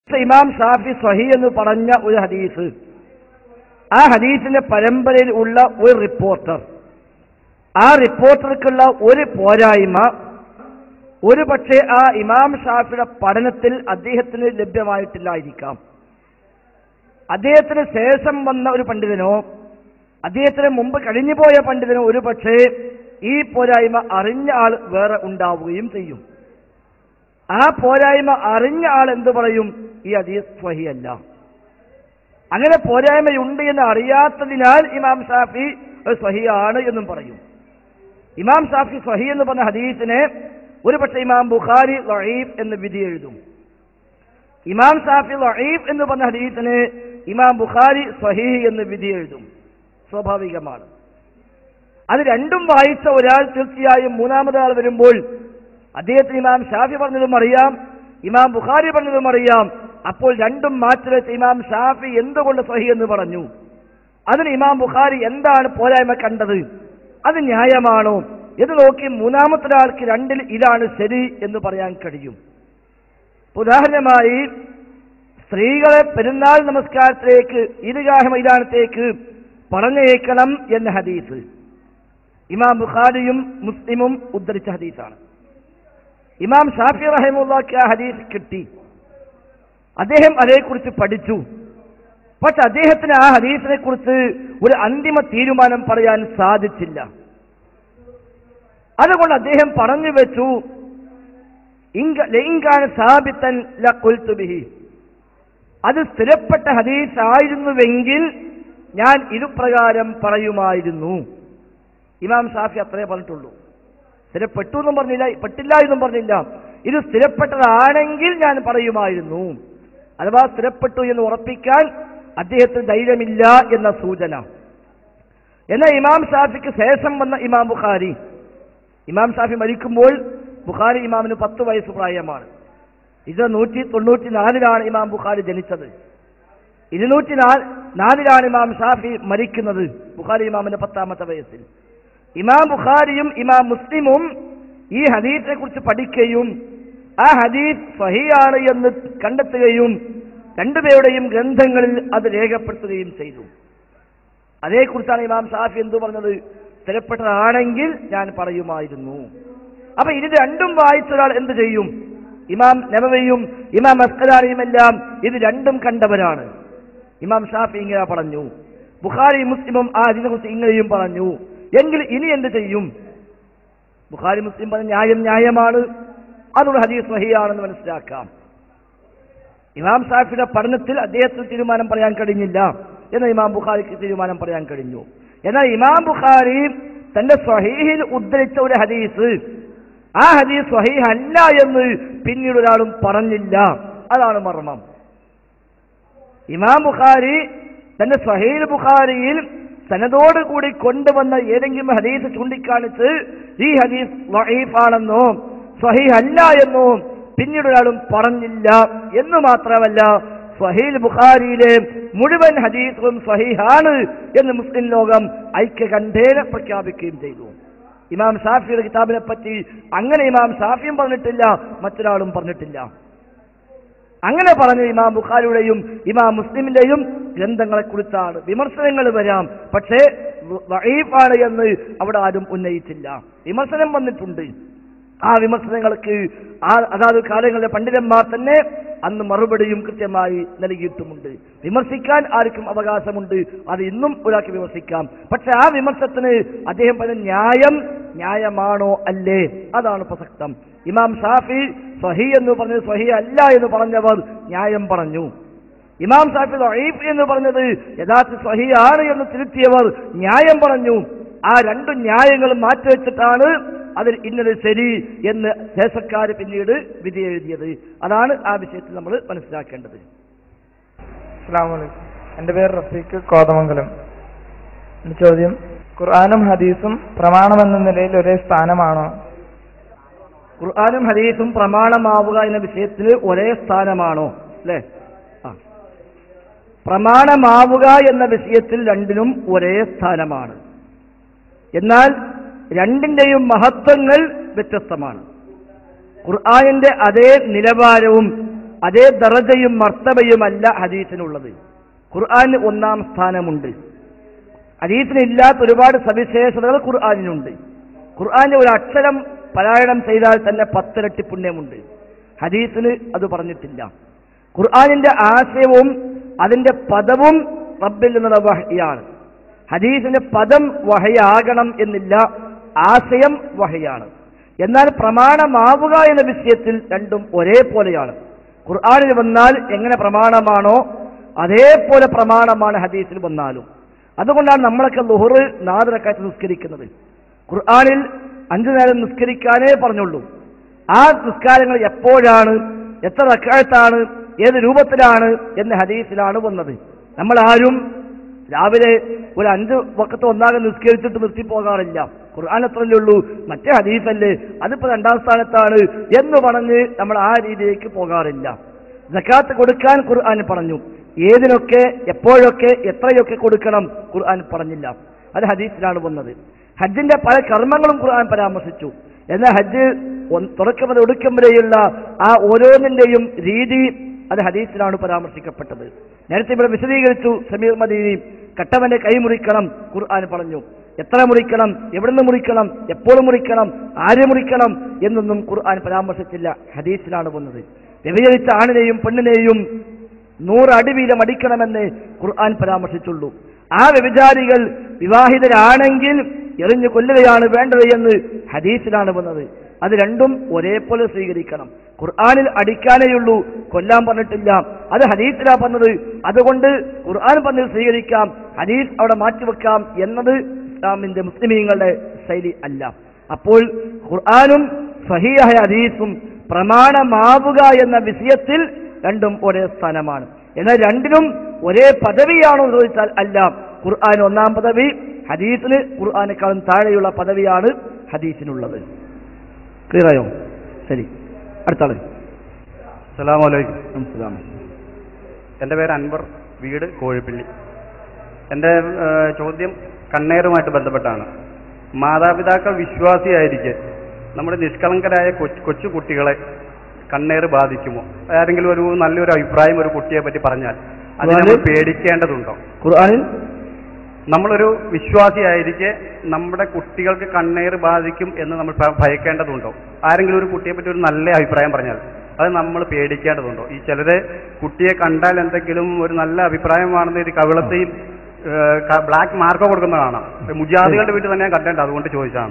ഇമാം ഷാഫി സ്വഹി എന്ന് പറഞ്ഞ ഒരു ഹദീസ് ആ ഹദീസിന്റെ പരമ്പരയിൽ ഉള്ള ഒരു റിപ്പോർട്ടർ ആ റിപ്പോർട്ടർക്കുള്ള ഒരു പോരായ്മ ഒരു പക്ഷേ ആ ഇമാം ഷാഫിയുടെ പഠനത്തിൽ അദ്ദേഹത്തിന് ലഭ്യമായിട്ടില്ലായിരിക്കാം അദ്ദേഹത്തിന് ശേഷം വന്ന ഒരു പണ്ഡിതനോ അദ്ദേഹത്തിന് മുമ്പ് കഴിഞ്ഞുപോയ പണ്ഡിതനോ ഒരു പക്ഷേ ഈ പോരായ്മ അറിഞ്ഞ ആൾ വേറെ ഉണ്ടാവുകയും ചെയ്യും ആ പോരായ്മ അറിഞ്ഞ ആൾ എന്ത് പറയും ഈ ഹദീസ് സ്വഹിയല്ല അങ്ങനെ പോരായ്മയുണ്ട് എന്ന് അറിയാത്തതിനാൽ ഇമാം ഷാഫി അത് സ്വഹിയാണ് എന്നും പറയും ഇമാം ഷാഫി സ്വഹി എന്ന് പറഞ്ഞ ഹദീസിനെ ഒരു പക്ഷേ ഇമാം ബുഖാരി ലഈഫ് എന്ന് വിധി എഴുതും ഇമാം ഷാഫി ലഈഫ് എന്ന് പറഞ്ഞ ഹദീസിന് ഇമാം ബുഖാരി സ്വഹീഹ് എന്ന് വിധി എഴുതും സ്വാഭാവികമാണ് അത് രണ്ടും വായിച്ച ഒരാൾ തീർച്ചയായും മൂന്നാമതാൾ വരുമ്പോൾ അദ്ദേഹത്തിന് ഇമാം ഷാഫി പറഞ്ഞതും അറിയാം ഇമാം ബുഖാരി പറഞ്ഞതും അറിയാം അപ്പോൾ രണ്ടും മാറ്റിവെച്ച് ഇമാം ഷാഫി എന്തുകൊണ്ട് സഹി എന്ന് പറഞ്ഞു അതിന് ഇമാം ബുഖാരി എന്താണ് പോരായ്മ കണ്ടത് അത് ന്യായമാണോ ഇത് നോക്കി മൂന്നാമത്തെ ഒരാൾക്ക് രണ്ടിൽ ഇതാണ് ശരി എന്ന് പറയാൻ കഴിയും ഉദാഹരണമായി സ്ത്രീകളെ പെരുന്നാൾ നമസ്കാരത്തിലേക്ക് ഈദ്ഗാഹ മൈതാനത്തേക്ക് പറഞ്ഞയക്കണം എന്ന ഹദീസ് ഇമാം ബുഖാരിയും മുസ്ലിമും ഉദ്ധരിച്ച ഹദീസാണ് ഇമാം ഷാഫി റഹിമുള്ളക്ക് ആ ഹദീസ് കിട്ടി അദ്ദേഹം അതേക്കുറിച്ച് പഠിച്ചു പക്ഷെ അദ്ദേഹത്തിന് ആ ഹദീസിനെ കുറിച്ച് ഒരു അന്തിമ തീരുമാനം പറയാൻ സാധിച്ചില്ല അതുകൊണ്ട് അദ്ദേഹം പറഞ്ഞു വെച്ചു ലൈങ്കാന സാബിത്തൻ ലി അത് സ്ഥിരപ്പെട്ട ഹദീസ് ആയിരുന്നുവെങ്കിൽ ഞാൻ ഇതുപ്രകാരം പറയുമായിരുന്നു ഇമാം ഷാഫി അത്രേ പറഞ്ഞിട്ടുള്ളൂ സ്ഥിരപ്പെട്ടു എന്നും പറഞ്ഞില്ല പെട്ടില്ല എന്നും പറഞ്ഞില്ല ഇത് സ്ഥിരപ്പെട്ടതാണെങ്കിൽ ഞാൻ പറയുമായിരുന്നു അഥവാ സ്ഥിരപ്പെട്ടു എന്ന് ഉറപ്പിക്കാൻ അദ്ദേഹത്തിന് ധൈര്യമില്ല എന്ന സൂചന എന്നാൽ ഇമാം ഷാഫിക്ക് ശേഷം വന്ന ഇമാം ബുഖാരി ഇമാം ഷാഫി മരിക്കുമ്പോൾ ബുഖാരി ഇമാമിന് പത്ത് വയസ്സ് പ്രായമാണ് ഇത് നൂറ്റി തൊണ്ണൂറ്റി നാലിലാണ് ഇമാം ബുഖാരി ജനിച്ചത് ഇരുന്നൂറ്റി നാലിലാണ് ഇമാം ഷാഫി മരിക്കുന്നത് ബുഖാരി ഇമാമിന്റെ പത്താമത്തെ വയസ്സിൽ ഇമാം ബുഖാരിയും ഇമാം മുസ്ലിമും ഈ ഹദീസിനെ കുറിച്ച് പഠിക്കുകയും ആ ഹദീസ് സഹിയാണ് എന്ന് കണ്ടെത്തുകയും രണ്ടുപേരുടെയും ഗ്രന്ഥങ്ങളിൽ അത് രേഖപ്പെടുത്തുകയും ചെയ്തു അതേക്കുറിച്ചാണ് ഇമാം ഷാഫി എന്തു പറഞ്ഞത് സ്ഥിരപ്പെട്ടതാണെങ്കിൽ ഞാൻ പറയുമായിരുന്നു അപ്പൊ ഇത് രണ്ടും വായിച്ച ഒരാൾ എന്ത് ചെയ്യും ഇമാം നബവയും ഇമാം അസ്കലാനിയും എല്ലാം ഇത് രണ്ടും കണ്ടവരാണ് ഇമാം ഷാഫി ഇങ്ങനെ പറഞ്ഞു ബുഖാരി മുസ്ലിമും ആ ഇതിനെ കുറിച്ച് ഇങ്ങനെയും പറഞ്ഞു എങ്കിൽ ഇനി എന്ത് ചെയ്യും ബുഖാരി മുസ്ലിം പറഞ്ഞ ന്യായം ന്യായമാണ് അതുകൊണ്ട് ഹദീസ് വഹിയാണെന്ന് മനസ്സിലാക്കാം ഇമാം ഷാഫിയുടെ പഠനത്തിൽ അദ്ദേഹത്തിന് തീരുമാനം പറയാൻ കഴിഞ്ഞില്ല എന്ന് ഇമാം ബുഖാരിക്ക് തീരുമാനം പറയാൻ കഴിഞ്ഞു എന്നാൽ ഇമാം ബുഖാരി തന്റെ സ്വഹീഹിൽ ഉദ്ധരിച്ച ഒരു ഹദീസ് ആ ഹദീസ് സ്വഹീഹ് അല്ല എന്ന് പിന്നീട് ഒരാളും പറഞ്ഞില്ല അതാണ് മർമ്മം ഇമാം ബുഖാരി തന്റെ സ്വഹീൽ ബുഖാരിയിൽ സനതോട് കൂടി കൊണ്ടുവന്ന ഏതെങ്കിലും ഹദീസ് ചൂണ്ടിക്കാണിച്ച് ഈ ഹദീസ് വഹീഫാണെന്നോ സ്വഹീഹ് അല്ല എന്നോ പിന്നീട് ഒരാളും പറഞ്ഞില്ല എന്ന് മാത്രമല്ല സ്വഹീൽ ബുഖാരിയിലെ മുഴുവൻ ഹദീസും സ്വഹീഹാണ് എന്ന് മുസ്ലിം ലോകം ഐക്യകണ്ഠേന പ്രഖ്യാപിക്കുകയും ചെയ്തു ഇമാം ഷാഫിയുടെ കിതാബിനെ പറ്റി അങ്ങനെ ഇമാം ഷാഫിയും പറഞ്ഞിട്ടില്ല മറ്റൊരാളും പറഞ്ഞിട്ടില്ല അങ്ങനെ പറഞ്ഞ ഇമാം ബുഖാരിയുടെയും ഇമാം മുസ്ലിമിന്റെയും ഗ്രന്ഥങ്ങളെ കുറിച്ചാണ് വിമർശനങ്ങൾ വരാം പക്ഷേ വഹീഫാണ് എന്ന് അവിടെ ആരും ഉന്നയിച്ചില്ല വിമർശനം വന്നിട്ടുണ്ട് ആ വിമർശനങ്ങൾക്ക് ആ അതാത് കാലങ്ങളിലെ പണ്ഡിതന്മാർ തന്നെ അന്ന് മറുപടിയും കൃത്യമായി നൽകിയിട്ടുമുണ്ട് വിമർശിക്കാൻ ആർക്കും അവകാശമുണ്ട് അത് ഇന്നും ഒരാൾക്ക് വിമർശിക്കാം പക്ഷെ ആ വിമർശനത്തിന് അദ്ദേഹം പറഞ്ഞ ന്യായം ന്യായമാണോ അല്ലേ അതാണ് പ്രസക്തം ഇമാം ഷാഫി സ്വഹി എന്ന് പറഞ്ഞത് സ്വഹി അല്ല എന്ന് പറഞ്ഞവർ ന്യായം പറഞ്ഞു ഇമാം ഷാഫി ലൈഫ് എന്ന് പറഞ്ഞത് യഥാർത്ഥ സ്വഹിയാണ് എന്ന് തിരുത്തിയവർ ന്യായം പറഞ്ഞു ആ രണ്ടു ന്യായങ്ങളും മാറ്റിവെച്ചിട്ടാണ് അതിൽ ഇന്നത് ശരി എന്ന് ശേഷക്കാർ പിന്നീട് വിധി എഴുതിയത് അതാണ് ആ വിഷയത്തിൽ നമ്മൾ മനസ്സിലാക്കേണ്ടത് അസ്സാമലൈക്കും എൻ്റെ പേര് റഫീഖ് കോതമംഗലം എൻ്റെ ചോദ്യം ഖുർആാനും ഹദീസും പ്രമാണമെന്ന നിലയിൽ ഒരേ സ്ഥാനമാണോ ഖുർആാനും ഹദീസും പ്രമാണമാവുക എന്ന വിഷയത്തിൽ ഒരേ സ്ഥാനമാണോ അല്ലേ ആ പ്രമാണമാവുക എന്ന വിഷയത്തിൽ രണ്ടിനും ഒരേ സ്ഥാനമാണ് എന്നാൽ രണ്ടിന്റെയും മഹത്വങ്ങൾ വ്യത്യസ്തമാണ് ഖുർആാനിന്റെ അതേ നിലവാരവും അതേ ദറജയും മർത്തബയുമല്ല ഹദീസിനുള്ളത് ഖുർആന് ഒന്നാം സ്ഥാനമുണ്ട് ഹദീസിന് ഇല്ലാത്ത ഒരുപാട് സവിശേഷതകൾ ഖുർആാനിനുണ്ട് ഖുർആാന്റെ ഒരു അക്ഷരം പാരായണം ചെയ്താൽ തന്നെ പത്തിരട്ടി പുണ്യമുണ്ട് ഹദീസിന് അത് പറഞ്ഞിട്ടില്ല ഖുർആാനിന്റെ ആശയവും അതിന്റെ പദവും റബ്ബിൽ നിന്നുള്ള വഹയാണ് ഹദീസിന്റെ പദം വഹയാകണം എന്നില്ല ആശയം വഹയാണ് എന്നാൽ പ്രമാണമാവുക എന്ന വിഷയത്തിൽ രണ്ടും ഒരേപോലെയാണ് ഖുർആാനിൽ വന്നാൽ എങ്ങനെ പ്രമാണമാണോ അതേപോലെ പ്രമാണമാണ് ഹദീസിൽ വന്നാലും അതുകൊണ്ടാണ് നമ്മളൊക്കെ ലുഹറ് നാദരക്കാറ്റ് നിസ്കരിക്കുന്നത് ഖുർആാനിൽ അഞ്ചു നേരം നിസ്കരിക്കാനേ പറഞ്ഞുള്ളൂ ആ നിസ്കാരങ്ങൾ എപ്പോഴാണ് എത്ര റക്കായത്താണ് ഏത് രൂപത്തിലാണ് എന്ന് ഹദീസിലാണ് വന്നത് നമ്മൾ ആരും രാവിലെ ഒരു അഞ്ച് വക്കത്ത് ഒന്നാകെ നിസ്കരിച്ചിട്ട് നിർത്തി പോകാറില്ല ഖുർആൻ എത്രയല്ലേ ഉള്ളൂ മറ്റേ ഹദീസല്ലേ അതിപ്പോ രണ്ടാം സ്ഥാനത്താണ് എന്ന് പറഞ്ഞ് നമ്മൾ ആ രീതിയിലേക്ക് പോകാറില്ല ജക്കാത്ത് കൊടുക്കാൻ ഖുർആൻ പറഞ്ഞു ഏതിനൊക്കെ എപ്പോഴൊക്കെ എത്രയൊക്കെ കൊടുക്കണം ഖുർആൻ പറഞ്ഞില്ല അത് ഹദീസിലാണ് വന്നത് ഹജ്ജിന്റെ പല കർമ്മങ്ങളും ഖുർആൻ പരാമർശിച്ചു എന്നാൽ ഹജ്ജ് ഒന്ന് തുടക്കം മുതൽ ഒടുക്കം വരെയുള്ള ആ ഓരോന്നിന്റെയും രീതി അത് ഹദീസിലാണ് പരാമർശിക്കപ്പെട്ടത് നേരത്തെ ഇവിടെ വിശദീകരിച്ചു സമീർ മദീനി കട്ടവന്റെ കൈ മുറിക്കണം ഖുർആൻ പറഞ്ഞു എത്ര മുറിക്കണം എവിടുന്ന് മുറിക്കണം എപ്പോൾ മുറിക്കണം ആര് മുറിക്കണം എന്നൊന്നും ഖുർആൻ പരാമർശിച്ചില്ല ഹദീസിലാണ് വന്നത് വ്യഭിചരിച്ച ആണിനെയും പെണ്ണിനെയും നൂറ് അടി വീതം അടിക്കണമെന്ന് ഖുർആൻ പരാമർശിച്ചുള്ളൂ ആ വ്യഭിചാരികൾ വിവാഹിതരാണെങ്കിൽ എറിഞ്ഞു കൊല്ലുകയാണ് വേണ്ടത് എന്ന് ഹദീസിലാണ് വന്നത് അത് രണ്ടും ഒരേപോലെ സ്വീകരിക്കണം ഖുർആാനിൽ അടിക്കാനേയുള്ളൂ കൊല്ലാൻ പറഞ്ഞിട്ടില്ല അത് ഹദീസിലാ പറഞ്ഞത് അതുകൊണ്ട് ഖുർആൻ പറഞ്ഞത് സ്വീകരിക്കാം ഹദീസ് അവിടെ മാറ്റിവെക്കാം എന്നത് ഇസ്ലാമിന്റെ മുസ്ലിമീങ്ങളുടെ ശൈലി അല്ല അപ്പോൾ ഖുർആാനും സഹിയായ ഹദീസും പ്രമാണമാവുക എന്ന വിഷയത്തിൽ രണ്ടും ഒരേ സ്ഥാനമാണ് എന്നാൽ രണ്ടിനും ഒരേ പദവിയാണോ എന്ന് ചോദിച്ചാൽ അല്ല ഖുർആൻ ഒന്നാം പദവി ഹദീസിന് ഖുർആാനേക്കാളും താഴെയുള്ള പദവിയാണ് ഹദീസിനുള്ളത് ക്ലിയറായോ ശരി അടുത്താള് അസ്സലാമലൈക്കും നമസ്കാരം എൻ്റെ പേര് അൻവർ വീട് കോഴിപ്പള്ളി എൻ്റെ ഏഹ്, ചോദ്യം കണ്ണേറുമായിട്ട് ബന്ധപ്പെട്ടാണ് മാതാപിതാക്കൾ വിശ്വാസിയായിരിക്കെ നമ്മുടെ നിഷ്കളങ്കരായ കൊച്ചു കൊച്ചു കുട്ടികളെ കണ്ണേറ് ബാധിക്കുമോ ആരെങ്കിലും ഒരു നല്ലൊരു അഭിപ്രായം ഒരു കുട്ടിയെ പറ്റി പറഞ്ഞാൽ അത് നമ്മൾ ഖുർആനിൽ- പേടിക്കേണ്ടതുണ്ടോ ഖുർആനിൽ നമ്മളൊരു വിശ്വാസിയായിരിക്കെ നമ്മുടെ കുട്ടികൾക്ക് കണ്ണേറ് ബാധിക്കും എന്ന് നമ്മൾ ഭ- ഭയക്കേണ്ടതുണ്ടോ ആരെങ്കിലും ഒരു കുട്ടിയെ പറ്റി ഒരു നല്ല അഭിപ്രായം പറഞ്ഞാൽ അത് നമ്മൾ പേടിക്കേണ്ടതുണ്ടോ ഈ ചിലര് കുട്ടിയെ കണ്ടാൽ എന്തെങ്കിലും ഒരു നല്ല അഭിപ്രായമാണെന്ന് ഇത് കവിളത്തെയും ബ്ലാക്ക് മാർക്ക് കൊടുക്കുന്ന കാണാം മുജാദികളുടെ വീട്ടിൽ തന്നെ ഞാൻ കണ്ടേണ്ട അതുകൊണ്ട് ചോദിച്ചാണ്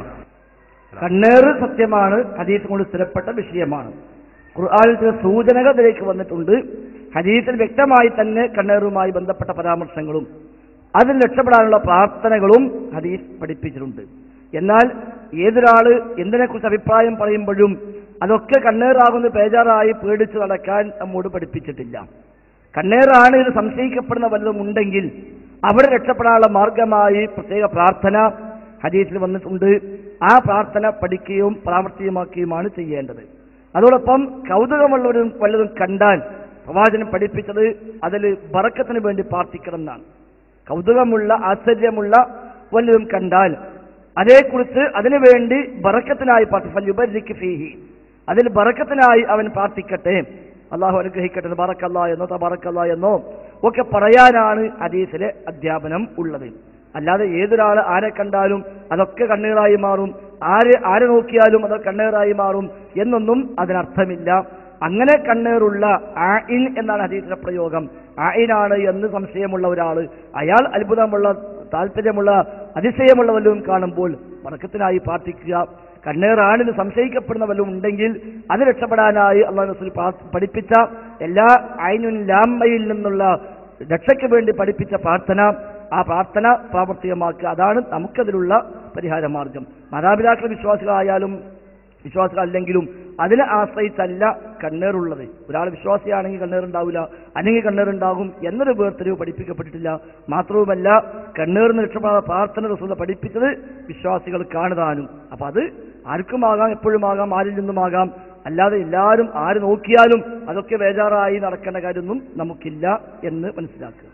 കണ്ണേറ് സത്യമാണ് ഹദീസ് കൊണ്ട് സ്ഥിരപ്പെട്ട വിഷയമാണ് ഖുർആനിൽ ചില സൂചനകൾ ഇതിലേക്ക് വന്നിട്ടുണ്ട് ഹദീസിൽ വ്യക്തമായി തന്നെ കണ്ണേറുമായി ബന്ധപ്പെട്ട പരാമർശങ്ങളും അതിൽ രക്ഷപ്പെടാനുള്ള പ്രാർത്ഥനകളും ഹദീസ് പഠിപ്പിച്ചിട്ടുണ്ട് എന്നാൽ ഏതൊരാള് എന്തിനെക്കുറിച്ച് അഭിപ്രായം പറയുമ്പോഴും അതൊക്കെ കണ്ണേറാകുന്ന ബേജാറായി പേടിച്ച് നടക്കാൻ നമ്മോട് പഠിപ്പിച്ചിട്ടില്ല കണ്ണേറാണ് ഇത് സംശയിക്കപ്പെടുന്ന വല്ലതും ഉണ്ടെങ്കിൽ അവിടെ രക്ഷപ്പെടാനുള്ള മാർഗമായി പ്രത്യേക പ്രാർത്ഥന ഹദീസിൽ വന്നിട്ടുണ്ട് ആ പ്രാർത്ഥന പഠിക്കുകയും പ്രാവർത്തികമാക്കുകയുമാണ് ചെയ്യേണ്ടത് അതോടൊപ്പം കൗതുകമുള്ളവരും വല്ലതും കണ്ടാൽ പ്രവാചകൻ പഠിപ്പിച്ചത് അതിൽ ബറക്കത്തിന് വേണ്ടി പ്രാർത്ഥിക്കണം എന്നാണ് കൗതുകമുള്ള ആശ്ചര്യമുള്ള വല്ലതും കണ്ടാൽ അതേക്കുറിച്ച് അതിനുവേണ്ടി ബറക്കത്തിനായി പ്രാർത്ഥിക്കും ഫീഹി അതിൽ ബറക്കത്തിനായി അവൻ പ്രാർത്ഥിക്കട്ടെ അള്ളാഹു അനുഗ്രഹിക്കട്ടെ ബറക്കല്ല എന്നോ തബറക്കല്ല എന്നോ ഒക്കെ പറയാനാണ് ഹദീസിലെ അധ്യാപനം ഉള്ളത് അല്ലാതെ ഏതൊരാൾ ആരെ കണ്ടാലും അതൊക്കെ കണ്ണീറായി മാറും ആര് ആരെ നോക്കിയാലും അത് കണ്ണീറായി മാറും എന്നൊന്നും അതിനർത്ഥമില്ല അങ്ങനെ കണ്ണേറുള്ള ആയിൻ എന്നാണ് ഹദീസിന്റെ പ്രയോഗം ആയിനാണ് എന്ന് സംശയമുള്ള ഒരാൾ അയാൾ അത്ഭുതമുള്ള താല്പര്യമുള്ള അതിശയമുള്ള വല്ലതും കാണുമ്പോൾ വണക്കത്തിനായി പ്രാർത്ഥിക്കുക കണ്ണേറാണിന് സംശയിക്കപ്പെടുന്ന വല്ലതും ഉണ്ടെങ്കിൽ അത് രക്ഷപ്പെടാനായി അള്ളാഹു റസൂൽ പ്രാ- പഠിപ്പിച്ച എല്ലാ ഐനുൻ ലാമ്മയിൽ നിന്നുള്ള രക്ഷയ്ക്ക് വേണ്ടി പഠിപ്പിച്ച പ്രാർത്ഥന ആ പ്രാർത്ഥന പ്രാവർത്തികമാക്കുക അതാണ് നമുക്കതിലുള്ള പരിഹാര മാർഗം മാതാപിതാക്കൾ വിശ്വാസികളായാലും വിശ്വാസികളല്ലെങ്കിലും അതിനെ ആശ്രയിച്ചല്ല കണ്ണേറുള്ളത് ഒരാൾ വിശ്വാസിയാണെങ്കിൽ കണ്ണേറുണ്ടാവില്ല അല്ലെങ്കിൽ കണ്ണേറുണ്ടാകും എന്നൊരു വേർതിരിവ് പഠിപ്പിക്കപ്പെട്ടിട്ടില്ല മാത്രവുമല്ല കണ്ണേറിന് രക്ഷപ്പെടാൻ പ്രാർത്ഥന റസൂല പഠിപ്പിച്ചത് വിശ്വാസികൾ കാണുതാനും അപ്പൊ അത് ആർക്കുമാകാം എപ്പോഴുമാകാം ആരിൽ നിന്നുമാകാം അല്ലാതെ എല്ലാവരും ആര് നോക്കിയാലും അതൊക്കെ ബേജാറായി നടക്കേണ്ട കാര്യമൊന്നും നമുക്കില്ല എന്ന് മനസ്സിലാക്കുക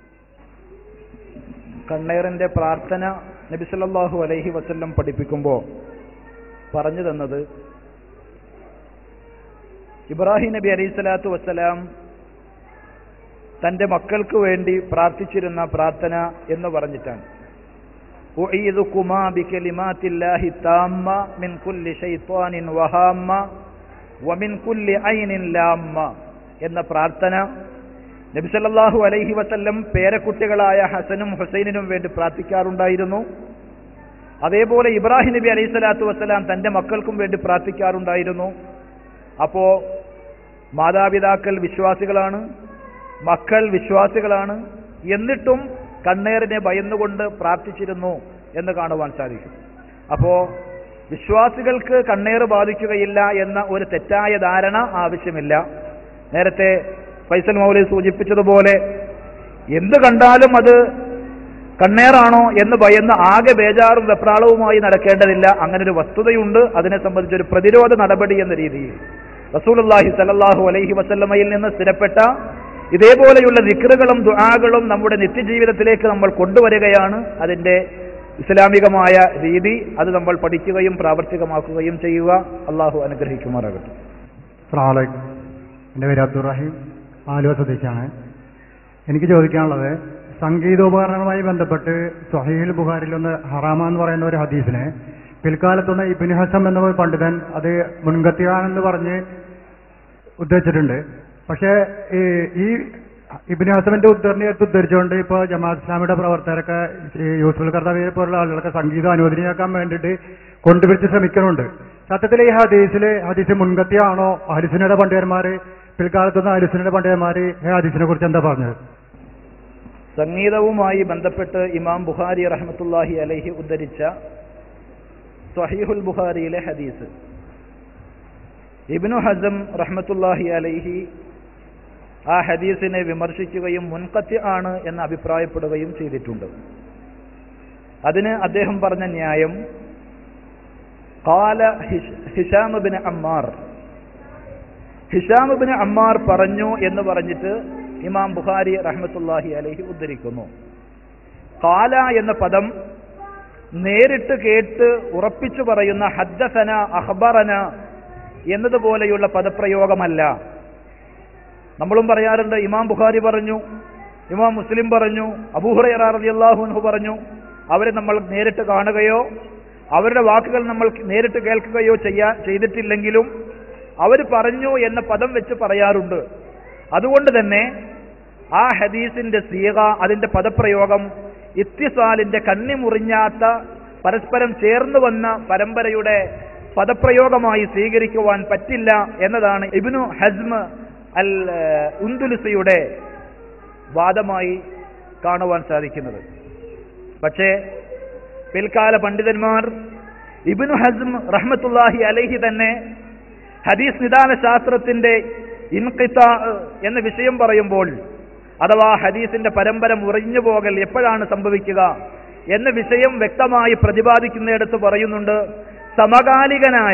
കണ്ണേറിന്റെ പ്രാർത്ഥന നബി സല്ലല്ലാഹു അലൈഹി വസല്ലം പഠിപ്പിക്കുമ്പോൾ പറഞ്ഞു തന്നത് ഇബ്രാഹിം നബി അലൈഹി സ്വലാത്തു വസ്സലാം തന്റെ മക്കൾക്ക് വേണ്ടി പ്രാർത്ഥിച്ചിരുന്ന പ്രാർത്ഥന എന്ന് പറഞ്ഞിട്ടാണ് ഉഈദുകുമാ ബികലിമാത്തില്ലാഹി താമ്മ മിൻ കുല്ലി ശൈത്വാനിൻ വഹാമ്മ വമിൻ കുല്ലി ഐനിൻ ലാമ്മ എന്ന പ്രാർത്ഥന നബി സല്ലല്ലാഹു അലൈഹി വസല്ലം പേരക്കുട്ടികളായ ഹസനും ഹുസൈനിനും വേണ്ടി പ്രാർത്ഥിക്കാറുണ്ടായിരുന്നു അതേപോലെ ഇബ്രാഹിം നബി അലൈഹി സ്വലാത്തു വസ്സലാം തന്റെ മക്കൾക്കും വേണ്ടി പ്രാർത്ഥിക്കാറുണ്ടായിരുന്നു അപ്പോ മാതാപിതാക്കൾ വിശ്വാസികളാണ് മക്കൾ വിശ്വാസികളാണ് എന്നിട്ടും കണ്ണേറിനെ ഭയന്നുകൊണ്ട് പ്രാർത്ഥിച്ചിരുന്നു എന്ന് കാണുവാൻ സാധിക്കും അപ്പോ വിശ്വാസികൾക്ക് കണ്ണേറ് ബാധിക്കുകയില്ല എന്ന ഒരു തെറ്റായ ധാരണ ആവശ്യമില്ല നേരത്തെ ഫൈസൽ മൗലി സൂചിപ്പിച്ചതുപോലെ എന്ത് കണ്ടാലും അത് കണ്ണേറാണോ എന്ന് ഭയന്ന് ആകെ ബേജാറും വെപ്രാളവുമായി നടക്കേണ്ടതില്ല അങ്ങനെ ഒരു വസ്തുതയുണ്ട് അതിനെ സംബന്ധിച്ച് ഒരു പ്രതിരോധ നടപടി എന്ന രീതിയിൽ റസൂലുള്ളാഹി സല്ലല്ലാഹു അലൈഹി വസല്ലമയിൽ നിന്ന് സ്ഥിരപ്പെട്ട ഇതേപോലെയുള്ള ദിക്റുകളും ദുആകളും നമ്മുടെ നിത്യജീവിതത്തിലേക്ക് നമ്മൾ കൊണ്ടുവരികയാണ് അതിന്റെ ഇസ്ലാമികമായ രീതി അത് നമ്മൾ പഠിക്കുകയും പ്രാവർത്തികമാക്കുകയും ചെയ്യുക അള്ളാഹു അനുഗ്രഹിക്കുമാറാകട്ടെ അസ്സലാമലൈക്കും എൻ്റെ പേര് അബ്ദുറഹീം ആലുവ സ്വദേശിയാണ് എനിക്ക് ചോദിക്കാനുള്ളത് സംഗീതോപകരണങ്ങളുമായി ബന്ധപ്പെട്ട് സഹീൽ ബുഖാരിൽ ഒന്ന് ഹറാമ എന്ന് പറയുന്ന ഒരു ഹദീസിനെ പിൽക്കാലത്തൊന്ന് ഇബിൻ ഹസം എന്ന ഒരു പണ്ഡിതൻ അത് മുൻകത്തിയാണെന്ന് പറഞ്ഞ് ഉദ്ധരിച്ചിട്ടുണ്ട് പക്ഷേ ഈ ഈ ഇബിൻ ഹസമിന്റെ ഉദ്ധരണി എടുത്ത് ഉദ്ധരിച്ചുകൊണ്ട് ഇപ്പോൾ ജമാഅത്ത് ഇസ്ലാമിയുടെ പ്രവർത്തകരൊക്കെ ഈ യൂസുൽ കർത്താവിയെ പോലുള്ള ആളുകളൊക്കെ സംഗീതം അനുവദനീയാക്കാൻ വേണ്ടിയിട്ട് കൊണ്ടുപിടിച്ച് ശ്രമിക്കുന്നുണ്ട് സത്യത്തിൽ ഈ ഹദീസിൽ ഹദീസ് മുൻകത്തിയാണോ ഹരിസിനയുടെ പണ്ഡിതന്മാര് പിൽക്കാലത്തുനിന്ന് ഹരിസിനയുടെ പണ്ഡിതന്മാര് ഈ ഹദീസിനെ കുറിച്ച് എന്താ പറഞ്ഞത് സംഗീതവുമായി ബന്ധപ്പെട്ട് ഇമാം ബുഖാരി റഹ്മത്തുല്ലാഹി അലൈഹി ഉദ്ധരിച്ച സഹീഹുൽ ബുഖാരിയിലെ ഹദീസ് ഇബ്നു ഹസം റഹ്മത്തുല്ലാഹി അലൈഹി ആ ഹദീസിനെ വിമർശിക്കുകയും മുൻകത്തി ആണ് എന്ന് അഭിപ്രായപ്പെടുകയും ചെയ്തിട്ടുണ്ട് അതിന് അദ്ദേഹം പറഞ്ഞ ന്യായം കാല ഹിഷാമുബിന് അമ്മാർ ഹിഷാമുബിന് അമ്മാർ പറഞ്ഞു എന്ന് പറഞ്ഞിട്ട് ഇമാം ബുഖാരി റഹ്മത്തുല്ലാഹി അലൈഹി ഉദ്ധരിക്കുന്നു കാല എന്ന പദം നേരിട്ട് കേട്ട് ഉറപ്പിച്ചു പറയുന്ന ഹദ്ദസന അഹ്ബറന എന്നതുപോലെയുള്ള പദപ്രയോഗമല്ല നമ്മളും പറയാറുണ്ട് ഇമാം ബുഖാരി പറഞ്ഞു ഇമാം മുസ്ലിം പറഞ്ഞു അബൂഹുറൈറ റളിയല്ലാഹു അൻഹു പറഞ്ഞു അവരെ നമ്മൾ നേരിട്ട് കാണുകയോ അവരുടെ വാക്കുകൾ നമ്മൾ നേരിട്ട് കേൾക്കുകയോ ചെയ്യാ ചെയ്തിട്ടില്ലെങ്കിലും അവർ പറഞ്ഞു എന്ന പദം വെച്ച് പറയാറുണ്ട് അതുകൊണ്ട് തന്നെ ആ ഹദീസിന്റെ സീക അതിന്റെ പദപ്രയോഗം ഇത്തിസാലിന്റെ കണ്ണി മുറിഞ്ഞാത്ത പരസ്പരം ചേർന്ന് വന്ന പരമ്പരയുടെ പദപ്രയോഗമായി സ്വീകരിക്കുവാൻ പറ്റില്ല എന്നതാണ് ഇബ്നു ഹസ്മ അൽ ഉന്ദുലുസയുടെ വാദമായി കാണുവാൻ സാധിക്കുന്നത് പക്ഷേ പിൽക്കാല പണ്ഡിതന്മാർ ഇബ്നു ഹസ്ം റഹ്മത്തുല്ലാഹി അലൈഹി തന്നെ ഹദീസ് നിദാന ശാസ്ത്രത്തിന്റെ ഇൻകിത്ത എന്ന വിഷയം പറയുമ്പോൾ അഥവാ ഹദീസിന്റെ പരമ്പര മുറിഞ്ഞു പോകൽ എപ്പോഴാണ് സംഭവിക്കുക എന്ന വിഷയം വ്യക്തമായി പ്രതിപാദിക്കുന്നിടത്ത് പറയുന്നുണ്ട് സമകാലികനായ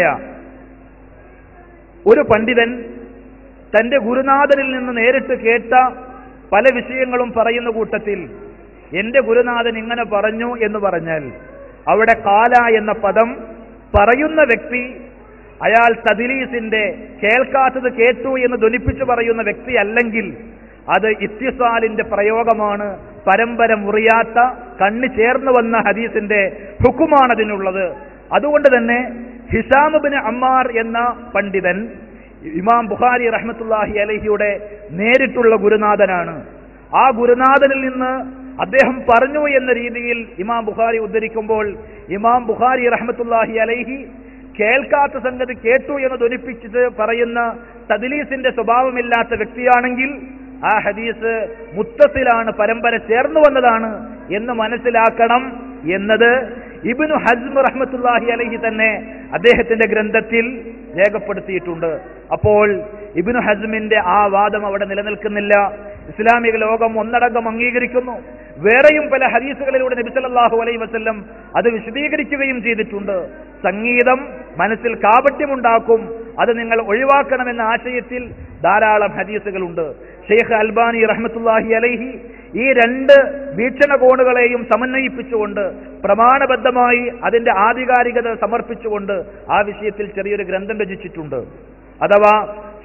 ഒരു പണ്ഡിതൻ തന്റെ ഗുരുനാഥനിൽ നിന്ന് നേരിട്ട് കേട്ട പല വിഷയങ്ങളും പറയുന്ന കൂട്ടത്തിൽ എന്റെ ഗുരുനാഥൻ ഇങ്ങനെ പറഞ്ഞു എന്ന് പറഞ്ഞാൽ അവിടെ കാല എന്ന പദം പറയുന്ന വ്യക്തി അയാൾ തദിലീസിന്റെ കേൾക്കാത്തത് കേട്ടു എന്ന് ധ്വനിപ്പിച്ചു പറയുന്ന വ്യക്തി അല്ലെങ്കിൽ അത് ഇത്തിസാലിന്റെ പ്രയോഗമാണ് പരമ്പര മുറിയാത്ത കണ്ണി ചേർന്ന് വന്ന ഹദീസിന്റെ ഹുക്കുമാണ് അതിനുള്ളത് അതുകൊണ്ട് തന്നെ ഹിസാമുബിന് അമ്മാർ എന്ന പണ്ഡിതൻ ഇമാം ബുഖാരി റഹ്മത്തുല്ലാഹി അലഹിയുടെ നേരിട്ടുള്ള ഗുരുനാഥനാണ് ആ ഗുരുനാഥനിൽ നിന്ന് അദ്ദേഹം പറഞ്ഞു എന്ന രീതിയിൽ ഇമാം ബുഖാരി ഉദ്ധരിക്കുമ്പോൾ ഇമാം ബുഖാരി റഹ്മത്തുല്ലാഹി അലൈഹി കേൾക്കാത്ത സംഗതി കേട്ടു എന്ന് ധ്വനിപ്പിച്ചിട്ട് പറയുന്ന തദ്ലീസിന്റെ സ്വഭാവമില്ലാത്ത വ്യക്തിയാണെങ്കിൽ ആ ഹദീസ് മുത്തസിലാണ് പരമ്പര ചേർന്നു വന്നതാണ് എന്ന് മനസ്സിലാക്കണം എന്നത് ഇബിനു ഹസ്മ റഹ്മത്തുല്ലാഹി അലഹി തന്നെ അദ്ദേഹത്തിന്റെ ഗ്രന്ഥത്തിൽ രേഖപ്പെടുത്തിയിട്ടുണ്ട് അപ്പോൾ ഇബിനു ഹസ്മിന്റെ ആ വാദം അവിടെ നിലനിൽക്കുന്നില്ല ഇസ്ലാമിക ലോകം ഒന്നടങ്കം അംഗീകരിക്കുന്നു വേറെയും പല ഹദീസുകളിലൂടെ നബി സല്ലല്ലാഹു അലൈഹി വസല്ലം അത് വിശദീകരിക്കുകയും ചെയ്തിട്ടുണ്ട് സംഗീതം മനസ്സിൽ കാപട്യമുണ്ടാക്കും അത് നിങ്ങൾ ഒഴിവാക്കണമെന്ന ആശയത്തിൽ ധാരാളം ഹദീസുകളുണ്ട് ഷെയ്ഖ് അൽബാനി റഹ്മത്തുല്ലാഹി അലൈഹി ഈ രണ്ട് വീക്ഷണകോണുകളെയും സമന്വയിപ്പിച്ചുകൊണ്ട് പ്രമാണബദ്ധമായി അതിന്റെ ആധികാരികത സമർപ്പിച്ചുകൊണ്ട് ആ വിഷയത്തിൽ ചെറിയൊരു ഗ്രന്ഥം രചിച്ചിട്ടുണ്ട് അഥവാ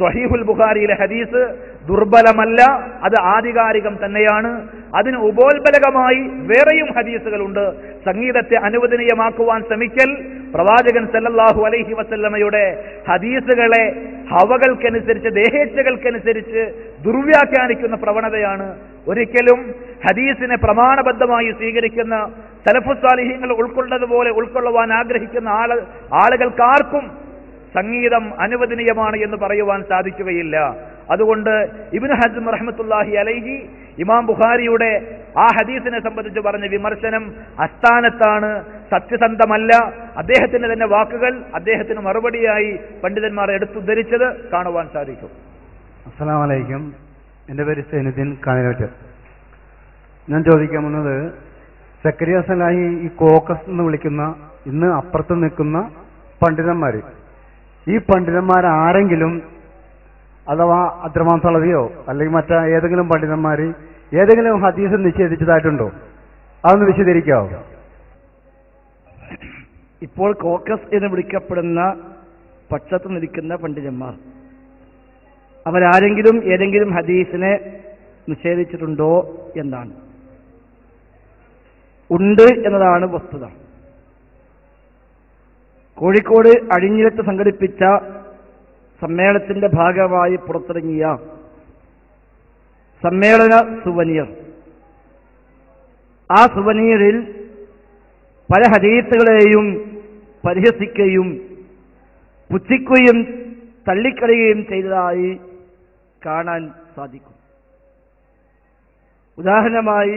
സ്വഹീഹുൽ ബുഖാരിയിലെ ഹദീസ് ദുർബലമല്ല അത് ആധികാരികം തന്നെയാണ് അതിന് ഉപോത്ബലകമായി വേറെയും ഹദീസുകളുണ്ട് സംഗീതത്തെ അനുവദനീയമാക്കുവാൻ ശ്രമിക്കൽ പ്രവാചകൻ സല്ലല്ലാഹു അലൈഹി വസല്ലമയുടെ ഹദീസുകളെ ഹവകൾക്കനുസരിച്ച് ദേഹേച്ഛകൾക്കനുസരിച്ച് ദുർവ്യാഖ്യാനിക്കുന്ന പ്രവണതയാണ് ഒരിക്കലും ഹദീസിനെ പ്രമാണബദ്ധമായി സ്വീകരിക്കുന്ന സലഫുസാലിഹ്യങ്ങൾ ഉൾക്കൊണ്ടതുപോലെ ഉൾക്കൊള്ളുവാൻ ആഗ്രഹിക്കുന്ന ആള് ആളുകൾക്കാർക്കും സംഗീതം അനുവദനീയമാണ് എന്ന് പറയുവാൻ സാധിക്കുകയില്ല അതുകൊണ്ട് ഇബ്നു ഹസ്ം റഹ്മത്തുല്ലാഹി അലൈഹി ഇമാം ബുഖാരിയുടെ ആ ഹദീസിനെ സംബന്ധിച്ച് പറഞ്ഞ വിമർശനം അസ്ഥാനത്താണ് സത്യസന്ധമല്ല അദ്ദേഹത്തിന്റെ തന്നെ വാക്കുകൾ അദ്ദേഹത്തിന് മറുപടിയായി പണ്ഡിതന്മാർ എടുത്തുദ്ധരിച്ചത് കാണുവാൻ സാധിക്കും അസ്സലാം വലൈക്കും എൻ്റെ പേര് സൈനുദ്ദീൻ കാണിലോറ്റ് ഞാൻ ചോദിക്കാൻ വന്നത് സക്കരിയ സലാഹി ഈ കോക്കസ് എന്ന് വിളിക്കുന്ന ഇന്ന് അപ്പുറത്ത് നിൽക്കുന്ന പണ്ഡിതന്മാർ ഈ പണ്ഡിതന്മാർ ആരെങ്കിലും അഥവാ അദ്രമാൻ സളവിയോ അല്ലെങ്കിൽ മറ്റ ഏതെങ്കിലും പണ്ഡിതന്മാർ ഏതെങ്കിലും ഹദീസ് നിഷേധിച്ചതായിട്ടുണ്ടോ അതൊന്ന് വിശദീകരിക്കാവോ ഇപ്പോൾ കോക്കസ് എന്ന് വിളിക്കപ്പെടുന്ന പക്ഷത്ത് നിൽക്കുന്ന പണ്ഡിതന്മാർ അവരാരെങ്കിലും ഏതെങ്കിലും ഹദീസിനെ നിഷേധിച്ചിട്ടുണ്ടോ എന്നാണ് ഉണ്ട് എന്നതാണ് വസ്തുത കോഴിക്കോട് അഴിഞ്ഞിലത്ത് സംഘടിപ്പിച്ച സമ്മേളനത്തിന്റെ ഭാഗമായി പുറത്തിറങ്ങിയ സമ്മേളന സുവനീർ ആ സുവനീറിൽ പല ഹദീസുകളെയും പരിഹസിക്കുകയും പുച്ഛിക്കുകയും തള്ളിക്കളയുകയും ചെയ്തതായി കാണാൻ സാധിക്കും ഉദാഹരണമായി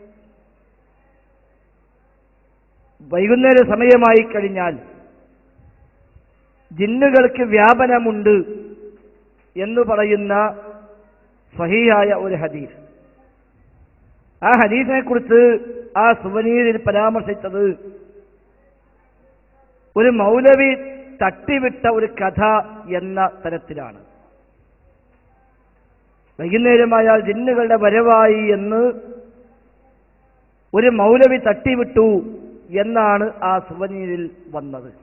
വൈകുന്നേര സമയമായി കഴിഞ്ഞാൽ ജിന്നുകൾക്ക് വ്യാപനമുണ്ട് എന്ന് പറയുന്ന സഹിയായ ഒരു ഹദീസ് ആ ഹദീസിനെ കുറിച്ച് ആ സുവനീരിൽ പരാമർശിച്ചത് ഒരു മൗലവി തട്ടിവിട്ട ഒരു കഥ എന്ന തരത്തിലാണ് വൈകുന്നേരമായാൽ ജിന്നുകളുടെ വരവായി എന്ന് ഒരു മൗലവി തട്ടിവിട്ടു എന്നാണ് ആ സുവനീരിൽ വന്നത്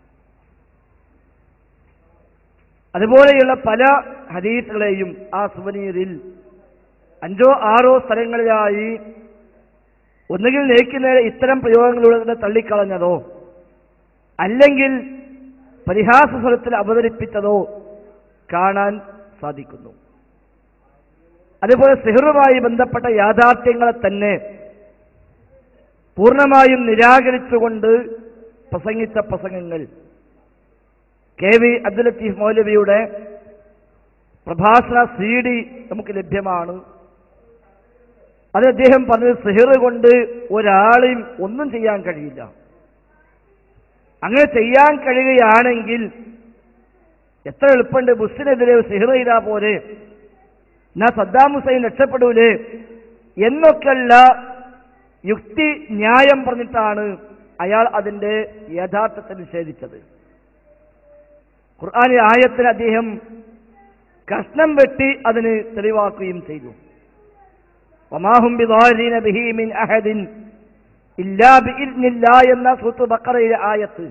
അതുപോലെയുള്ള പല ഹദീസുകളെയും ആ സുവനീരിൽ അഞ്ചോ ആറോ സ്ഥലങ്ങളിലായി ഒന്നുകിൽ നേരെ ഇത്തരം പ്രയോഗങ്ങളിലൂടെ തള്ളിക്കളഞ്ഞതോ അല്ലെങ്കിൽ പരിഹാസ സ്വരത്തിൽ അവതരിപ്പിച്ചതോ കാണാൻ സാധിക്കുന്നു അതുപോലെ സിഹറുമായി ബന്ധപ്പെട്ട യാഥാർത്ഥ്യങ്ങളെ തന്നെ പൂർണ്ണമായും നിരാകരിച്ചുകൊണ്ട് പ്രസംഗിച്ച പ്രസംഗങ്ങൾ കെ വി അബ്ദുൽ ലത്തീഫ് മൗലവിയുടെ പ്രഭാഷണ സി ഡി നമുക്ക് ലഭ്യമാണ് അത് അദ്ദേഹം പറഞ്ഞത് സിഹിർ കൊണ്ട് ഒരാളെയും ഒന്നും ചെയ്യാൻ കഴിയില്ല അങ്ങനെ ചെയ്യാൻ കഴിയുകയാണെങ്കിൽ എത്ര എളുപ്പമുണ്ട് ബുഷിനെതിരെ സിഹിർ ചെയ്താൽ പോലെ എന്നാ സദ്ദാം ഹുസൈൻ രക്ഷപ്പെടൂലേ എന്നൊക്കെയുള്ള യുക്തി ന്യായം പറഞ്ഞിട്ടാണ് അയാൾ അതിന്റെ യഥാർത്ഥത്തെ നിഷേധിച്ചത് ഖുർആാനി ആയത്തിന് അദ്ദേഹം കഷ്ണം വെട്ടി അതിന് തെളിവാക്കുകയും ചെയ്തു വമാഹും ബിദാരീന ബിഹി മിൻ അഹദിൻ ഇല്ലാ ബിഇദ്നില്ലാ എന്ന സൂത്ത് ബക്കറയിലെ ആയത്ത്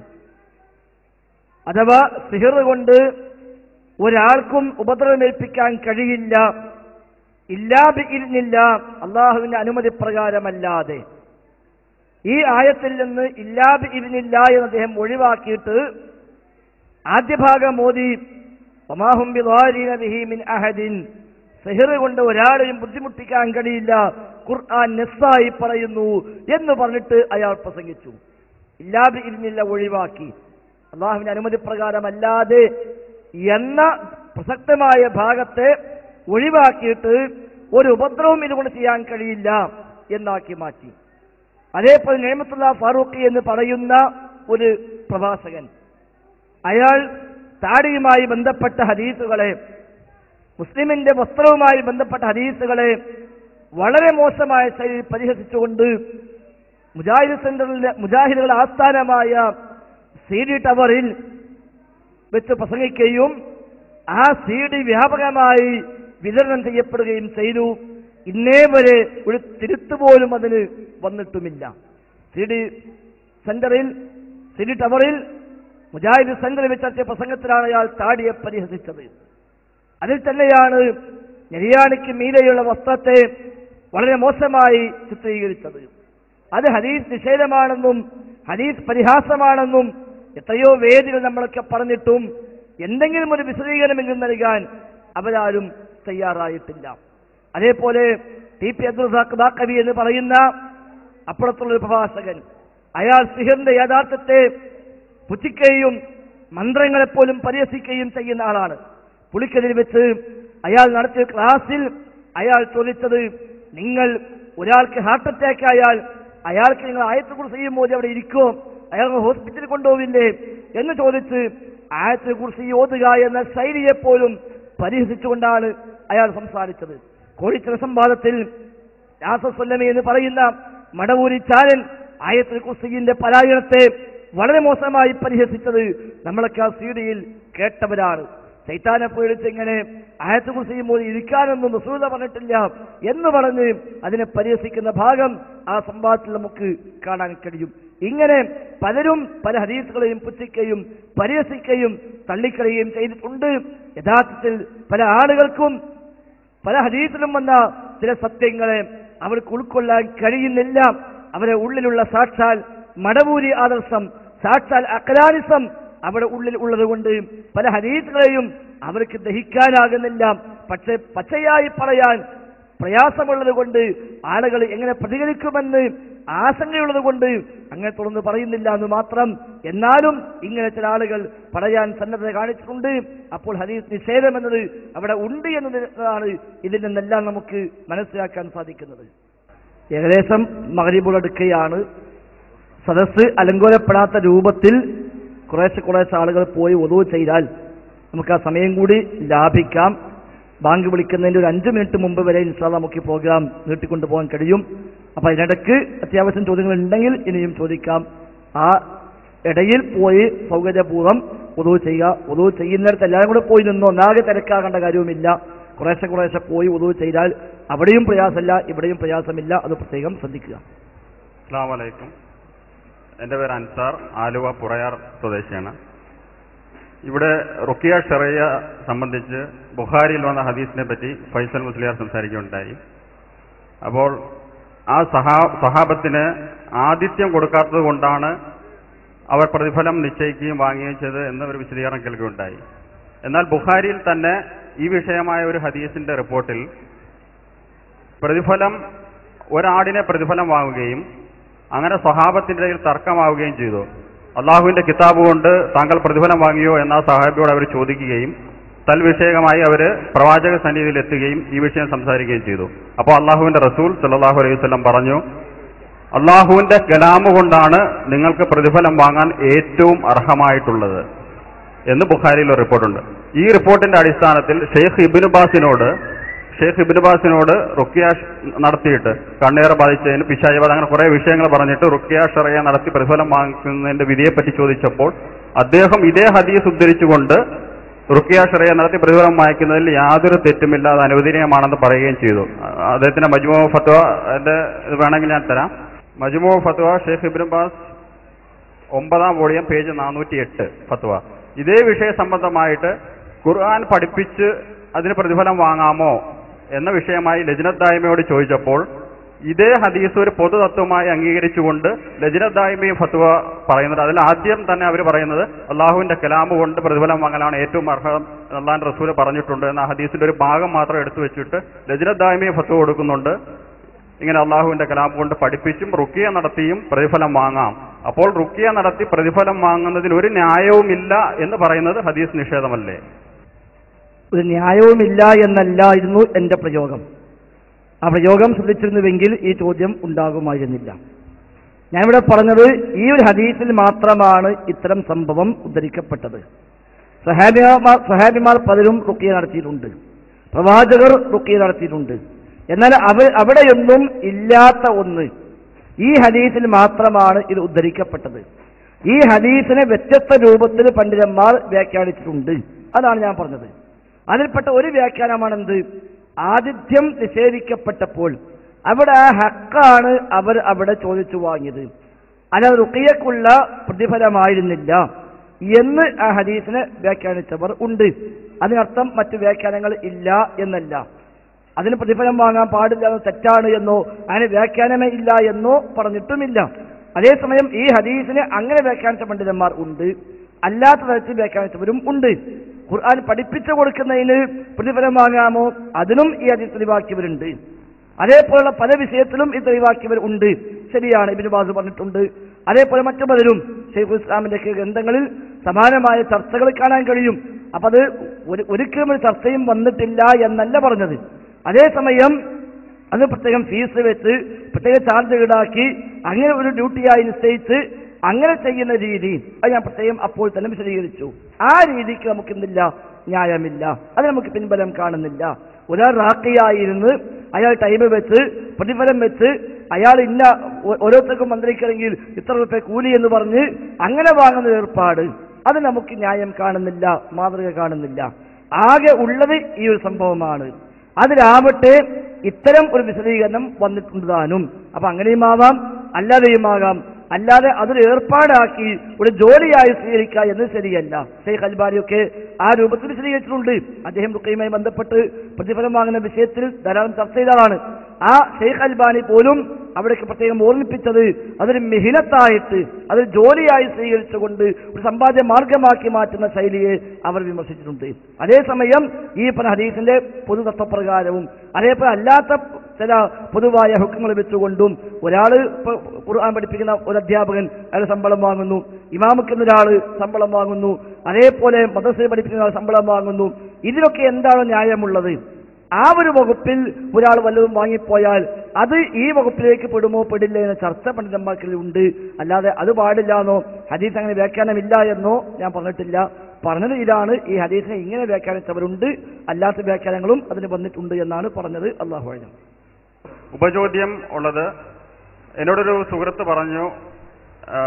അഥവാ സിഹിർ കൊണ്ട് ഒരാൾക്കും ഉപദ്രവമേൽപ്പിക്കാൻ കഴിയില്ല ഇല്ലാ ബിഇദ്നില്ല അള്ളാഹുവിന്റെ അനുമതി പ്രകാരമല്ലാതെ ഈ ആയത്തിൽ നിന്ന് ഇല്ലാ ബിഇദ്നില്ല എന്ന് അദ്ദേഹം ഒഴിവാക്കിയിട്ട് ആദ്യ ഭാഗം മോദി ഒമാഹും ബിദാരീന ബിഹി മിൻ അഹദിൻ സെഹിർ കൊണ്ട് ഒരാളെയും ബുദ്ധിമുട്ടിക്കാൻ കഴിയില്ല ഖുർആൻ നെസ്സായി പറയുന്നു എന്ന് പറഞ്ഞിട്ട് അയാൾ പ്രസംഗിച്ചു ഇല്ലാതെ ഇരുന്നില്ല ഒഴിവാക്കി അള്ളാഹുവിന്റെ അനുമതി പ്രകാരമല്ലാതെ എന്ന പ്രസക്തമായ ഭാഗത്തെ ഒഴിവാക്കിയിട്ട് ഒരു ഉപദ്രവം ഇതുകൊണ്ട് ചെയ്യാൻ കഴിയില്ല എന്നാക്കി മാറ്റി അതേപോലെ നേമത്തുള്ള ഫാറൂഖി എന്ന് പറയുന്ന ഒരു പ്രഭാഷകൻ അയാൾ താടിയുമായി ബന്ധപ്പെട്ട ഹദീസുകളെ മുസ്ലിമിന്റെ വസ്ത്രവുമായി ബന്ധപ്പെട്ട ഹദീസുകളെ വളരെ മോശമായ ശൈലിയിൽ പരിഹസിച്ചുകൊണ്ട് മുജാഹിദ് സെന്ററിലെ മുജാഹിദുകളുടെ ആസ്ഥാനമായ സി ഡി ടവറിൽ വെച്ച് പ്രസംഗിക്കുകയും ആ സി ഡി വ്യാപകമായി വിതരണം ചെയ്യപ്പെടുകയും ചെയ്തു ഇന്നേ വരെ ഒരു തിരുത്തുപോലും അതിന് വന്നിട്ടുമില്ല സി ഡി സെന്ററിൽ സി ഡി ടവറിൽ മുജാഹിദ് സെന്ററിൽ വെച്ച് നടത്തിയ പ്രസംഗത്തിലാണ് അയാൾ താടിയെ പരിഹസിച്ചത് അതിൽ തന്നെയാണ് നെരിയാണിക്ക് മീതെയുള്ള വസ്ത്രത്തെ വളരെ മോശമായി ചിത്രീകരിച്ചത് അത് ഹദീസ് നിഷേധമാണെന്നും ഹദീസ് പരിഹാസമാണെന്നും എത്രയോ വേദികൾ നമ്മളൊക്കെ പറഞ്ഞിട്ടും എന്തെങ്കിലും ഒരു വിശദീകരണമെങ്കിലും നൽകാൻ അവരാരും തയ്യാറായിട്ടില്ല അതേപോലെ ടി പി അബ്ദുൾ കവി എന്ന് പറയുന്ന അപ്പുറത്തുള്ള ഒരു പ്രഭാഷകൻ അയാൾ സിഹറിന്റെ യാഥാർത്ഥ്യത്തെ പുച്ഛിക്കുകയും മന്ത്രങ്ങളെപ്പോലും പരിഹസിക്കുകയും ചെയ്യുന്ന ആളാണ് പുളിക്കതിൽ വെച്ച് അയാൾ നടത്തിയ ക്ലാസ്സിൽ അയാൾ ചോദിച്ചത് നിങ്ങൾ ഒരാൾക്ക് ഹാർട്ട് അറ്റാക്ക് ആയാൽ അയാൾക്ക് നിങ്ങൾ ആയത്തെ കുറിച്ച് ചെയ്യുമ്പോൾ അവിടെ ഇരിക്കുമോ അയാൾ ഹോസ്പിറ്റലിൽ കൊണ്ടുപോവില്ലേ എന്ന് ചോദിച്ച് ആയത്തെ കുറിച്ച് ഓതുക എന്ന ശൈലിയെപ്പോലും പരിഹസിച്ചുകൊണ്ടാണ് അയാൾ സംസാരിച്ചത് കോഴിച്ചിറ സംവാദത്തിൽ രാസസ്വല്ലമി എന്ന് പറയുന്ന മടവൂരി ചാരൻ ആയത്തിൽ കുസ്തിന്റെ പലായനത്തെ വളരെ മോശമായി പരിഹസിച്ചത് നമ്മളൊക്കെ ആ സീഡിയിൽ കേട്ടവരാണ് ചൈത്താനെ പേടിച്ച് ഇങ്ങനെ ആയത്ത് കുറിച്ചുമ്പോൾ ഇരിക്കാനൊന്നും റസൂല പറഞ്ഞിട്ടില്ല എന്ന് പറഞ്ഞ് അതിനെ പരിഹസിക്കുന്ന ഭാഗം ആ സംവാദത്തിൽ നമുക്ക് കാണാൻ കഴിയും ഇങ്ങനെ പലരും പല ഹദീസുകളെയും പുച്ഛിക്കുകയും പരിഹസിക്കുകയും തള്ളിക്കളയുകയും ചെയ്തിട്ടുണ്ട് യഥാർത്ഥത്തിൽ പല ആളുകൾക്കും പല ഹദീസിലും വന്ന ചില സത്യങ്ങളെ അവർക്ക് ഉൾക്കൊള്ളാൻ കഴിയുന്നില്ല അവരെ ഉള്ളിലുള്ള സാക്ഷാൽ മടവൂരി ആദർശം സാക്ഷാൽ അക്രാനിസം അവിടെ ഉള്ളിൽ ഉള്ളതുകൊണ്ട് പല ഹദീസുകളെയും അവർക്ക് ദഹിക്കാനാകുന്നില്ല പക്ഷെ പച്ചയായി പറയാൻ പ്രയാസമുള്ളത് കൊണ്ട് ആളുകൾ എങ്ങനെ പ്രതികരിക്കുമെന്ന് ആശങ്കയുള്ളത് കൊണ്ട് അങ്ങനെ തുടർന്ന് പറയുന്നില്ല എന്ന് മാത്രം എന്നാലും ഇങ്ങനെ ചില ആളുകൾ പറയാൻ സന്നദ്ധത കാണിച്ചിട്ടുണ്ട് അപ്പോൾ ഹദീസ് നിഷേധം എന്നത് അവിടെ ഉണ്ട് എന്നതാണ് ഇതിൽ നിന്നെല്ലാം നമുക്ക് മനസ്സിലാക്കാൻ സാധിക്കുന്നത് ഏകദേശം മകരീബുളെടുക്കുകയാണ് സദസ്സ് അലങ്കോലപ്പെടാത്ത രൂപത്തിൽ കുറേശ്ശെ കുറേശ്ശെ ആളുകൾ പോയി ഒതുവ് ചെയ്താൽ നമുക്ക് ആ സമയം കൂടി ലാഭിക്കാം ബാങ്ക് വിളിക്കുന്നതിന്റെ ഒരു അഞ്ച് മിനിറ്റ് മുമ്പ് വരെ ഇൻഷാല്ല നമുക്ക് ഈ പ്രോഗ്രാം നീട്ടിക്കൊണ്ടു പോകാൻ കഴിയും അപ്പൊ അതിനിടയ്ക്ക് അത്യാവശ്യം ചോദ്യങ്ങൾ ഉണ്ടെങ്കിൽ ഇനിയും ചോദിക്കാം ആ ഇടയിൽ പോയി സൗകര്യപൂർവ്വം ഒതുവ് ചെയ്യുക ഒതുവ് ചെയ്യുന്നിടത്ത് എല്ലാവരും കൂടെ പോയി നിന്നോ ഒന്നാകെ തിരക്കാകേണ്ട കാര്യവുമില്ല കുറേശ്ശെ കുറേശ്ശെ പോയി ഒതുവ് ചെയ്താൽ അവിടെയും പ്രയാസമില്ല ഇവിടെയും പ്രയാസമില്ല അത് പ്രത്യേകം ശ്രദ്ധിക്കുക അസ്സാം വലൈക്കും എൻ്റെ പേര് അൻസാർ ആലുവ പുറയാർ സ്വദേശിയാണ് ഇവിടെ റുക്കിയ ഷെറയ സംബന്ധിച്ച് ബുഹാരിയിൽ വന്ന ഹദീസിനെ പറ്റി ഫൈസൽ മുസ്ലിയാർ സംസാരിക്കുകയുണ്ടായി അപ്പോൾ ആ സഹാ സഹാബത്തിന് ആതിഥ്യം കൊടുക്കാത്തത് കൊണ്ടാണ് അവർ പ്രതിഫലം നിശ്ചയിക്കുകയും വാങ്ങുകയും ചെയ്തത് എന്ന് ഒരു വിശദീകരണം കേൾക്കുകയുണ്ടായി എന്നാൽ ബുഹാരിയിൽ തന്നെ ഈ വിഷയമായ ഒരു ഹദീസിന്റെ റിപ്പോർട്ടിൽ പ്രതിഫലം ഒരാടിനെ പ്രതിഫലം വാങ്ങുകയും അങ്ങനെ സ്വഹാബത്തിന്റെ ഇടയിൽ തർക്കമാവുകയും ചെയ്തു അള്ളാഹുവിന്റെ കിതാബ് കൊണ്ട് താങ്കൾ പ്രതിഫലം വാങ്ങിയോ എന്ന ആ സഹാബിയോട് അവർ ചോദിക്കുകയും തൽവിഷയകമായി അവർ പ്രവാചക സന്നിധിയിൽ എത്തുകയും ഈ വിഷയം സംസാരിക്കുകയും ചെയ്തു അപ്പോൾ അള്ളാഹുവിന്റെ റസൂൽ സല്ലാഹു അലൈഹി വസല്ലം പറഞ്ഞു അള്ളാഹുവിന്റെ കലാമ് കൊണ്ടാണ് നിങ്ങൾക്ക് പ്രതിഫലം വാങ്ങാൻ ഏറ്റവും അർഹമായിട്ടുള്ളത് എന്ന് ബുഖാരിയിൽ ഒരു റിപ്പോർട്ടുണ്ട് ഈ റിപ്പോർട്ടിന്റെ അടിസ്ഥാനത്തിൽ ഷെയ്ഖ് ഇബിനുബാസിനോട് ഷെയ്ഖ് ഇബിനുബാസിനോട് റുക്കിയ ഷ് നടത്തിയിട്ട് കണ്ണേറ് ബാധിച്ചതിന് പിശാചബാദ് അങ്ങനെ കുറെ വിഷയങ്ങൾ പറഞ്ഞിട്ട് റുക്കിയ ഷറയ നടത്തി പ്രതിഫലം വാങ്ങിക്കുന്നതിന്റെ വിധിയെപ്പറ്റി ചോദിച്ചപ്പോൾ അദ്ദേഹം ഇതേ ഹദീസ് ഉദ്ധരിച്ചുകൊണ്ട് റുക്കിയ ഷറയ നടത്തി പ്രതിഫലം വാങ്ങിക്കുന്നതിൽ യാതൊരു തെറ്റുമില്ല അത് അനുവദനീയമാണെന്ന് പറയുകയും ചെയ്തു അ- അദ്ദേഹത്തിന്റെ മജ്മു ഫത്വ എന്റെ ഇത് വേണമെങ്കിൽ ഞാൻ തരാം മജ്മു ഫത്വ ഷെയ്ഖ് ഇബിനുബാസ് ഒമ്പതാം വോളിയം പേജ് നാനൂറ്റി എട്ട് ഫത്വ ഇതേ വിഷയ സംബന്ധമായിട്ട് ഖുർആൻ പഠിപ്പിച്ച് അതിന് പ്രതിഫലം വാങ്ങാമോ എന്ന വിഷയമായി ലജ്നത് ദായ്മയോട് ചോദിച്ചപ്പോൾ ഇതേ ഹദീസ് ഒരു പൊതുതത്വമായി അംഗീകരിച്ചുകൊണ്ട് ലജ്നത് ദായ്മയും ഫത്വ പറയുന്നത് അതിൽ ആദ്യം തന്നെ അവർ പറയുന്നത് അള്ളാഹുവിന്റെ കലാമ് കൊണ്ട് പ്രതിഫലം വാങ്ങലാണ് ഏറ്റവും അർഹം അള്ളാൻ റസൂൽ പറഞ്ഞിട്ടുണ്ട് എന്ന ഹദീസിന്റെ ഒരു ഭാഗം മാത്രം എടുത്തു വെച്ചിട്ട് ലജ്നത് ദായ്മയും ഫത്വ കൊടുക്കുന്നുണ്ട് ഇങ്ങനെ അള്ളാഹുവിന്റെ കലാം കൊണ്ട് പഠിപ്പിച്ചും റുക്കിയ നടത്തിയും പ്രതിഫലം വാങ്ങാം അപ്പോൾ റുക്കിയ നടത്തി പ്രതിഫലം വാങ്ങുന്നതിൽ ഒരു ന്യായവുമില്ല എന്ന് പറയുന്നത് ഹദീസ് നിഷേധമല്ലേ ഒരു ന്യായവുമില്ല എന്നല്ലായിരുന്നു എന്റെ പ്രയോഗം ആ പ്രയോഗം ശ്രദ്ധിച്ചിരുന്നുവെങ്കിൽ ഈ ചോദ്യം ഉണ്ടാകുമായിരുന്നില്ല ഞാനിവിടെ പറഞ്ഞത് ഈ ഒരു ഹദീസിൽ മാത്രമാണ് ഇത്തരം സംഭവം ഉദ്ധരിക്കപ്പെട്ടത് സഹാബിമാർ സഹാബിമാർ പലരും റുക്കിയ നടത്തിയിട്ടുണ്ട് പ്രവാചകർ റുക്കിയ നടത്തിയിട്ടുണ്ട് എന്നാൽ അവ അവിടെയൊന്നും ഇല്ലാത്ത ഒന്ന് ഈ ഹദീസിൽ മാത്രമാണ് ഇത് ഉദ്ധരിക്കപ്പെട്ടത് ഈ ഹദീസിനെ വ്യത്യസ്ത രൂപത്തിൽ പണ്ഡിതന്മാർ വ്യാഖ്യാനിച്ചിട്ടുണ്ട് അതാണ് ഞാൻ പറഞ്ഞത് അതിൽപ്പെട്ട ഒരു വ്യാഖ്യാനമാണെന്ത് ആതിഥ്യം നിഷേധിക്കപ്പെട്ടപ്പോൾ അവിടെ ആ ഹക്കാണ് അവർ അവിടെ ചോദിച്ചു വാങ്ങിയത് അല്ലാതെ റുക്കിയക്കുള്ള പ്രതിഫലമായിരുന്നില്ല എന്ന് ആ ഹദീസിനെ വ്യാഖ്യാനിച്ചവർ ഉണ്ട് അതിനർത്ഥം മറ്റു വ്യാഖ്യാനങ്ങൾ ഇല്ല എന്നല്ല അതിന് പ്രതിഫലം വാങ്ങാൻ പാടില്ല എന്ന് തെറ്റാണ് എന്നോ അതിന് വ്യാഖ്യാനമേ ഇല്ല എന്നോ പറഞ്ഞിട്ടുമില്ല അതേസമയം ഈ ഹദീസിനെ അങ്ങനെ വ്യാഖ്യാനിച്ച പണ്ഡിതന്മാർ ഉണ്ട് അല്ലാത്ത തരത്തിൽ വ്യാഖ്യാനിച്ചവരും ഉണ്ട് ഖുർആൻ പഠിപ്പിച്ചു കൊടുക്കുന്നതിന് പ്രതിഫലം വാങ്ങാമോ അതിനും ഈ ഹദീസ് തെളിവാക്കിയവരുണ്ട് അതേപോലുള്ള പല വിഷയത്തിലും ഇത് തെളിവാക്കിയവർ ഉണ്ട് ശരിയാണ് ഇബിന് ബാസ് പറഞ്ഞിട്ടുണ്ട് അതേപോലെ മറ്റു പലരും ഷെയ്ഖുൽ ഇസ്ലാമിന്റെ ഒക്കെ ഗ്രന്ഥങ്ങളിൽ സമാനമായ ചർച്ചകൾ കാണാൻ കഴിയും അപ്പൊ അത് ഒരു ഒരിക്കലും ഒരു ചർച്ചയും വന്നിട്ടില്ല എന്നല്ല പറഞ്ഞത് അതേസമയം അത് പ്രത്യേകം ഫീസ് വെച്ച് പ്രത്യേക ചാർജ് ഈടാക്കി അങ്ങനെ ഒരു ഡ്യൂട്ടിയായി നിശ്ചയിച്ച് അങ്ങനെ ചെയ്യുന്ന രീതി അത് ഞാൻ പ്രത്യേകം അപ്പോൾ തന്നെ വിശദീകരിച്ചു ആ രീതിക്ക് നമുക്കെന്തില്ല ന്യായമില്ല അത് നമുക്ക് പിൻബലം കാണുന്നില്ല ഒരാൾ റാക്കിയായിരുന്ന് അയാൾ ടൈം വെച്ച് പ്രതിഫലം വെച്ച് അയാൾ ഇന്ന ഓ- ഓരോരുത്തർക്കും മന്ത്രിക്കണമെങ്കിൽ ഇത്ര റുപ്യ കൂലി എന്ന് പറഞ്ഞ് അങ്ങനെ വാങ്ങുന്ന ഏർപ്പാട് അത് നമുക്ക് ന്യായം കാണുന്നില്ല മാതൃക കാണുന്നില്ല ആകെ ഉള്ളത് ഈ ഒരു സംഭവമാണ് അതിലാവട്ടെ ഇത്തരം ഒരു വിശദീകരണം വന്നിട്ടുണ്ട് താനും അപ്പൊ അങ്ങനെയും ആവാം അല്ലാതെയുമാകാം അല്ലാതെ അതൊരു ഏർപ്പാടാക്കി ഒരു ജോലിയായി സ്വീകരിക്കുക എന്ന് ശരിയല്ല ഷെയ്ഖ് അൽബാരിയൊക്കെ ആ രൂപത്തിൽ വിശദീകരിച്ചിട്ടുണ്ട് അദ്ദേഹം റുക്കയുമായി ബന്ധപ്പെട്ട് പ്രതിഫലം വാങ്ങുന്ന വിഷയത്തിൽ ധാരാളം ചർച്ച ചെയ്തതാണ് ആ ഷെയ്ഖ് അൽബാനി പോലും അവിടേക്ക് പ്രത്യേകം ഓർമ്മിപ്പിച്ചത് അതൊരു മെഹിനത്തായിട്ട് അതൊരു ജോലിയായി സ്വീകരിച്ചുകൊണ്ട് ഒരു സമ്പാദ്യ മാർഗമാക്കി മാറ്റുന്ന ശൈലിയെ അവർ വിമർശിച്ചിട്ടുണ്ട് അതേസമയം ഈ പറഞ്ഞ ഹദീസിന്റെ പൊതു തത്വപ്രകാരവും അതേപോലെ അല്ലാത്ത ചില പൊതുവായ ഹുക്കങ്ങൾ വെച്ചുകൊണ്ടും ഒരാൾ ഖുർആൻ പഠിപ്പിക്കുന്ന ഒരു അധ്യാപകൻ അയാൾ ശമ്പളം വാങ്ങുന്നു ഇമാമുക്കുന്ന ഒരാൾ ശമ്പളം വാങ്ങുന്നു അതേപോലെ മദ്രസയിൽ പഠിപ്പിക്കുന്ന ആൾ ശമ്പളം വാങ്ങുന്നു ഇതിലൊക്കെ എന്താണ് ന്യായമുള്ളത് ആ ഒരു വകുപ്പിൽ ഒരാൾ വല്ലതും വാങ്ങിപ്പോയാൽ അത് ഈ വകുപ്പിലേക്ക് പെടുമോ പെടില്ല എന്ന ചർച്ച പണ്ഡിതന്മാർക്കിൽ ഉണ്ട് അല്ലാതെ അത് പാടില്ല എന്നോ ഹദീസ് അങ്ങനെ വ്യാഖ്യാനമില്ല എന്നോ ഞാൻ പറഞ്ഞിട്ടില്ല പറഞ്ഞത് ഇതാണ് ഈ ഹദീസിനെ ഇങ്ങനെ വ്യാഖ്യാനിച്ചവരുണ്ട് അല്ലാത്ത വ്യാഖ്യാനങ്ങളും അതിന് വന്നിട്ടുണ്ട് എന്നാണ് പറഞ്ഞത് അള്ളാഹു അലം ഉപചോദ്യം ഉള്ളത് എന്നോടൊരു സുഹൃത്ത് പറഞ്ഞു ആ,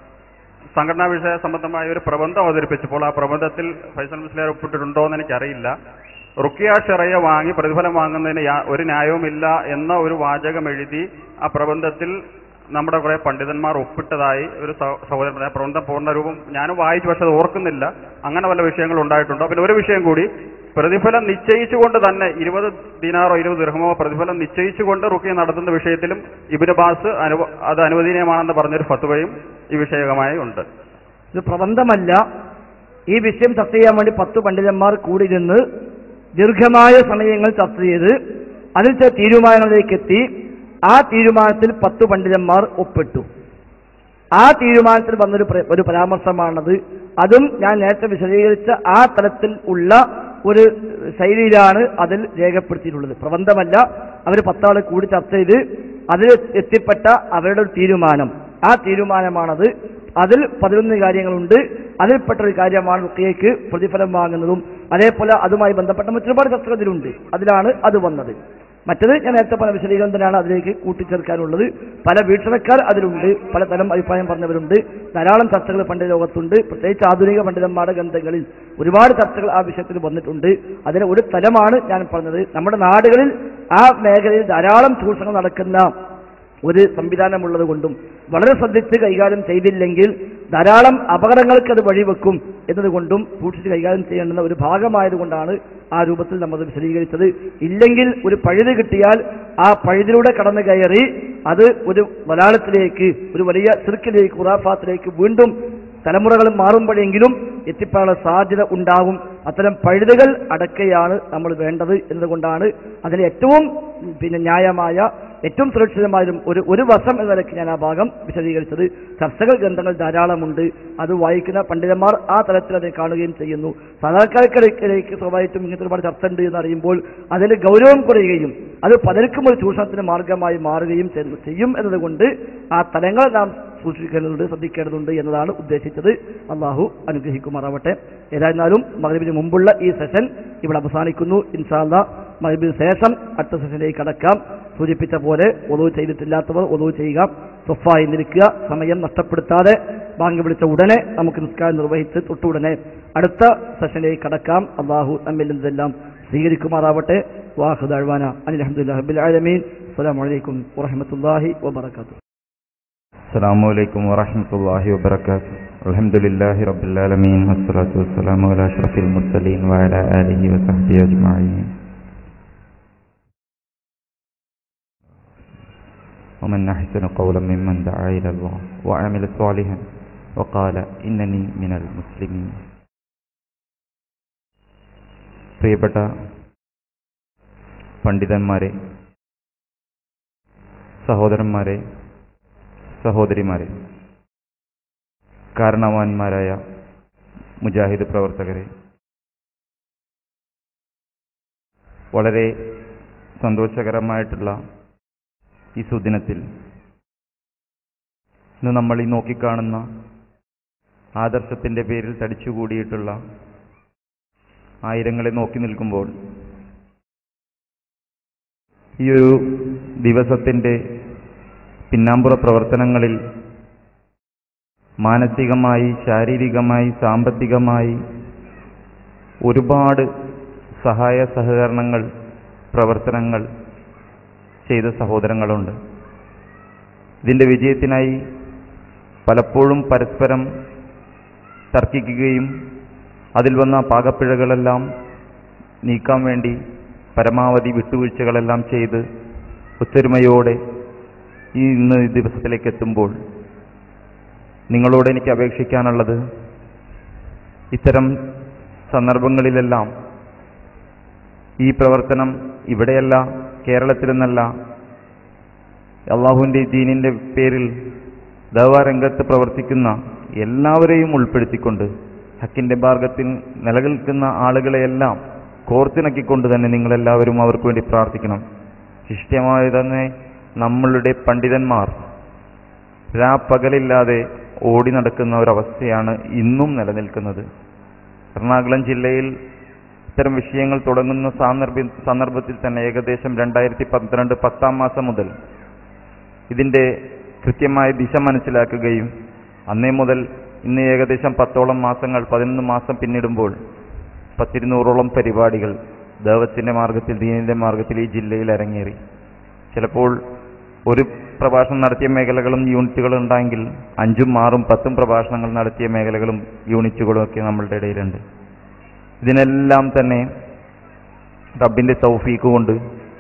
സംഘടനാ വിഷയ സംബന്ധമായ ഒരു പ്രബന്ധം അവതരിപ്പിച്ചപ്പോൾ ആ പ്രബന്ധത്തിൽ ഫൈസൽ മുസ്ലിയാർ ഒപ്പിട്ടിട്ടുണ്ടോ എന്ന് എനിക്കറിയില്ല റുക്കിയ ഷെറയ വാങ്ങി പ്രതിഫലം വാങ്ങുന്നതിന് യാ- ഒരു ന്യായവുമില്ല എന്ന ഒരു വാചകം എഴുതി ആ പ്രബന്ധത്തിൽ നമ്മുടെ കുറെ പണ്ഡിതന്മാർ ഒപ്പിട്ടതായി ഒരു സഹ- സഹോദരൻ പറഞ്ഞു. ആ പ്രബന്ധം പൂർണ്ണരൂപം ഞാനും വായിച്ചു പക്ഷെ അത് ഓർക്കുന്നില്ല അങ്ങനെ വല്ല വിഷയങ്ങൾ ഉണ്ടായിട്ടുണ്ടോ പിന്നെ ഒരു വിഷയം കൂടി പ്രതിഫലം നിശ്ചയിച്ചുകൊണ്ട് തന്നെ ഇരുപത് ദിനാറോ ഇരുപത് ദീർഘമോ പ്രതിഫലം നിശ്ചയിച്ചുകൊണ്ട് റുക്കിയ നടത്തുന്ന വിഷയത്തിലും ഇബിന് ബാസ് അനുവ അത് അനുവദനീയമാണെന്ന് പറഞ്ഞൊരു ഫത്വയും ഈ വിഷയകമായി ഉണ്ട് ഇത് പ്രബന്ധമല്ല ഈ വിഷയം ചർച്ച ചെയ്യാൻ വേണ്ടി പത്ത് പണ്ഡിതന്മാർ കൂടിയിരുന്ന് ദീർഘമായ സമയങ്ങൾ ചർച്ച ചെയ്ത് അതിൽ ചില തീരുമാനങ്ങളിലേക്ക് എത്തി ആ തീരുമാനത്തിൽ പത്ത് പണ്ഡിതന്മാർ ഒപ്പിട്ടു ആ തീരുമാനത്തിൽ വന്നൊരു പ്ര- ഒരു പരാമർശമാണത് അതും ഞാൻ നേരത്തെ വിശദീകരിച്ച ആ തലത്തിൽ ഉള്ള ഒരു ശൈലിയിലാണ് അതിൽ രേഖപ്പെടുത്തിയിട്ടുള്ളത് പ്രബന്ധമല്ല അവർ പത്താൾ കൂടി ചർച്ച ചെയ്ത് അതിൽ എത്തിപ്പെട്ട അവരുടെ ഒരു തീരുമാനം ആ തീരുമാനമാണത് അതിൽ പതിനൊന്ന് കാര്യങ്ങളുണ്ട് അതിൽപ്പെട്ട ഒരു കാര്യമാണ് റുക്കിയയ്ക്ക് പ്രതിഫലം വാങ്ങുന്നതും അതേപോലെ അതുമായി ബന്ധപ്പെട്ട മറ്റൊരുപാട് ചർച്ചകൾ ഇതിലുണ്ട് അതിലാണ് അത് വന്നത് മറ്റത് ഞാൻ നേരത്തെ പറഞ്ഞ വിശദീകരണം തന്നെയാണ് അതിലേക്ക് കൂട്ടിച്ചേർക്കാനുള്ളത് പല വീക്ഷണക്കാർ അതിലുണ്ട് പലതരം അഭിപ്രായം പറഞ്ഞവരുണ്ട് ധാരാളം ചർച്ചകൾ പണ്ട് ലോകത്തുണ്ട് പ്രത്യേകിച്ച് ആധുനിക പണ്ഡിതന്മാരുടെ ഗ്രന്ഥങ്ങളിൽ ഒരുപാട് ചർച്ചകൾ ആ വിഷയത്തിൽ വന്നിട്ടുണ്ട് അതിന് ഒരു തലമാണ് ഞാൻ പറഞ്ഞത് നമ്മുടെ നാടുകളിൽ ആ മേഖലയിൽ ധാരാളം ചൂഷണം നടക്കുന്ന ഒരു സംവിധാനമുള്ളത് കൊണ്ടും വളരെ ശ്രദ്ധിച്ച് കൈകാര്യം ചെയ്തില്ലെങ്കിൽ ധാരാളം അപകടങ്ങൾക്ക് അത് വഴിവെക്കും എന്നതുകൊണ്ടും സൂക്ഷിച്ച് കൈകാര്യം ചെയ്യേണ്ടുന്ന ഒരു ഭാഗമായതുകൊണ്ടാണ് ആ രൂപത്തിൽ നമ്മൾ വിശദീകരിച്ചത് ഇല്ലെങ്കിൽ ഒരു പഴുത് കിട്ടിയാൽ ആ പഴുതിലൂടെ കടന്നു കയറി അത് ഒരു വലാളത്തിലേക്ക് ഒരു വലിയ സിർക്കിലേക്ക് ഖുറാഫാത്തിലേക്ക് വീണ്ടും തലമുറകൾ മാറുമ്പോഴെങ്കിലും എത്തിപ്പെടാനുള്ള സാധ്യത ഉണ്ടാകും അത്തരം പഴുതുകൾ അടക്കുകയാണ് നമ്മൾ വേണ്ടത് എന്നതുകൊണ്ടാണ് അതിന് ഏറ്റവും പിന്നെ ന്യായമായ ഏറ്റവും സുരക്ഷിതമായതും ഒരു ഒരു വശം എന്ന നിലയ്ക്ക് ഞാൻ ആ ഭാഗം വിശദീകരിച്ചത് ചർച്ചകൾ ഗ്രന്ഥങ്ങൾ ധാരാളമുണ്ട് അത് വായിക്കുന്ന പണ്ഡിതന്മാർ ആ തലത്തിൽ അതിനെ കാണുകയും ചെയ്യുന്നു സാധാരണക്കാർക്കിടയ്ക്കിലേക്ക് സ്വാഭാവികമായിട്ടും ഇങ്ങനത്തെ ഒരുപാട് ചർച്ച ഉണ്ട് എന്ന് അറിയുമ്പോൾ അതിൽ ഗൗരവം കുറയുകയും അത് പലർക്കും ഒരു ചൂഷണത്തിന് മാർഗമായി മാറുകയും ചെയ്യുന്നു- ചെയ്യും എന്നതുകൊണ്ട് ആ തലങ്ങൾ നാം സൂക്ഷിക്കേണ്ടതുണ്ട് ശ്രദ്ധിക്കേണ്ടതുണ്ട് എന്നതാണ് ഉദ്ദേശിച്ചത് അള്ളാഹു അനുഗ്രഹിക്കുമാറാവട്ടെ ഏതായിരുന്നാലും മകരവിന് മുമ്പുള്ള ഈ സെഷൻ ഇവിടെ അവസാനിക്കുന്നു ഇൻഷാല്ല മകരവിന് ശേഷം അടുത്ത സെഷനിലേക്ക് കടക്കാം സൂചിപ്പിച്ച പോലെ ഒതു ചെയ്തിട്ടില്ലാത്തവർ ഒതു ചെയ്യുക സ്വഫായി നിൽക്കുക സമയം നഷ്ടപ്പെടുത്താതെ ബാങ്ക് വിളിച്ച ഉടനെ നമുക്ക് നിസ്കാരം നിർവഹിച്ച് തൊട്ടുടനെ അടുത്ത സെഷനിലേക്ക് കടക്കാം അള്ളാഹു നമ്മിൽ നിന്നെല്ലാം സ്വീകരിക്കുമാറാവട്ടെ വാഹുദ് അഴ്വാന അനിൽ ആലമീൻ അസ്സലാമു അലൈക്കും വറഹ്മത്തുള്ളാഹി വബറകാതുഹു അസ്സാം വലൈക്കും വാഹമത്തല്ലാഹി വാബർക്കാത്തു الحمد لله رب العالمين والصلاة والسلام على أشرف المرسلين وعلى آله وصحبه أجمعين ومن أحسن قولا ممن دعا إلى الله وعمل صالحا وقال إنني من المسلمين പ്രിയപ്പെട്ട പണ്ഡിതന്മാരെ സഹോദരന്മാരെ സഹോദരിമാരെ കാരണവാന്മാരായ മുജാഹിദ് പ്രവർത്തകരെ വളരെ സന്തോഷകരമായിട്ടുള്ള ഈ സുദിനത്തിൽ ഇന്ന് നമ്മൾ ഈ നോക്കിക്കാണുന്ന ആദർശത്തിൻ്റെ പേരിൽ തടിച്ചുകൂടിയിട്ടുള്ള ആയിരങ്ങളെ നോക്കി നിൽക്കുമ്പോൾ ഈ ഒരു ദിവസത്തിൻ്റെ പിന്നാമ്പുറ പ്രവർത്തനങ്ങളിൽ മാനസികമായി ശാരീരികമായി സാമ്പത്തികമായി ഒരുപാട് സഹായ സഹകരണങ്ങൾ പ്രവർത്തനങ്ങൾ ചെയ്ത സഹോദരങ്ങളുണ്ട് ഇതിൻ്റെ വിജയത്തിനായി പലപ്പോഴും പരസ്പരം തർക്കിക്കുകയും അതിൽ വന്ന പാകപ്പിഴകളെല്ലാം നീക്കാൻ വേണ്ടി പരമാവധി വിട്ടുവീഴ്ചകളെല്ലാം ചെയ്ത് ഒത്തൊരുമയോടെ ഈ ഇന്ന് ഈ ദിവസത്തിലേക്ക് എത്തുമ്പോൾ നിങ്ങളോട് എനിക്ക് അപേക്ഷിക്കാനുള്ളത് ഇത്തരം സന്ദർഭങ്ങളിലെല്ലാം ഈ പ്രവർത്തനം ഇവിടെയല്ല കേരളത്തിലെന്നല്ല അള്ളാഹുവിൻ്റെ ദീനിൻ്റെ പേരിൽ ദവാരംഗത്ത് പ്രവർത്തിക്കുന്ന എല്ലാവരെയും ഉൾപ്പെടുത്തിക്കൊണ്ട് ഹക്കിൻ്റെ മാർഗത്തിൽ നിലനിൽക്കുന്ന ആളുകളെയെല്ലാം കോർത്തിണക്കിക്കൊണ്ട് തന്നെ നിങ്ങളെല്ലാവരും അവർക്ക് വേണ്ടി പ്രാർത്ഥിക്കണം ശിഷ്ടമായി തന്നെ നമ്മളുടെ പണ്ഡിതന്മാർ രാപ്പകലില്ലാതെ ഓടി നടക്കുന്ന ഒരവസ്ഥയാണ് ഇന്നും നിലനിൽക്കുന്നത് എറണാകുളം ജില്ലയിൽ ഇത്തരം വിഷയങ്ങൾ തുടങ്ങുന്ന സാന്ദർഭ സന്ദർഭത്തിൽ തന്നെ ഏകദേശം രണ്ടായിരത്തി പന്ത്രണ്ട് പത്താം മാസം മുതൽ ഇതിൻ്റെ കൃത്യമായ ദിശ മനസ്സിലാക്കുകയും അന്നേ മുതൽ ഇന്ന് ഏകദേശം പത്തോളം മാസങ്ങൾ പതിനൊന്ന് മാസം പിന്നിടുമ്പോൾ പത്തിരുന്നൂറോളം പരിപാടികൾ ദേവത്തിൻ്റെ മാർഗത്തിൽ ദീനിൻ്റെ മാർഗത്തിൽ ഈ ജില്ലയിൽ അരങ്ങേറി ചിലപ്പോൾ ഒരു പ്രഭാഷണം നടത്തിയ മേഖലകളും യൂണിറ്റുകളും ഉണ്ടായെങ്കിൽ അഞ്ചും ആറും പത്തും പ്രഭാഷണങ്ങൾ നടത്തിയ മേഖലകളും യൂണിറ്റുകളും ഒക്കെ നമ്മളുടെ ഇടയിലുണ്ട് ഇതിനെല്ലാം തന്നെ റബ്ബിന്റെ തൗഫീക്ക് കൊണ്ട്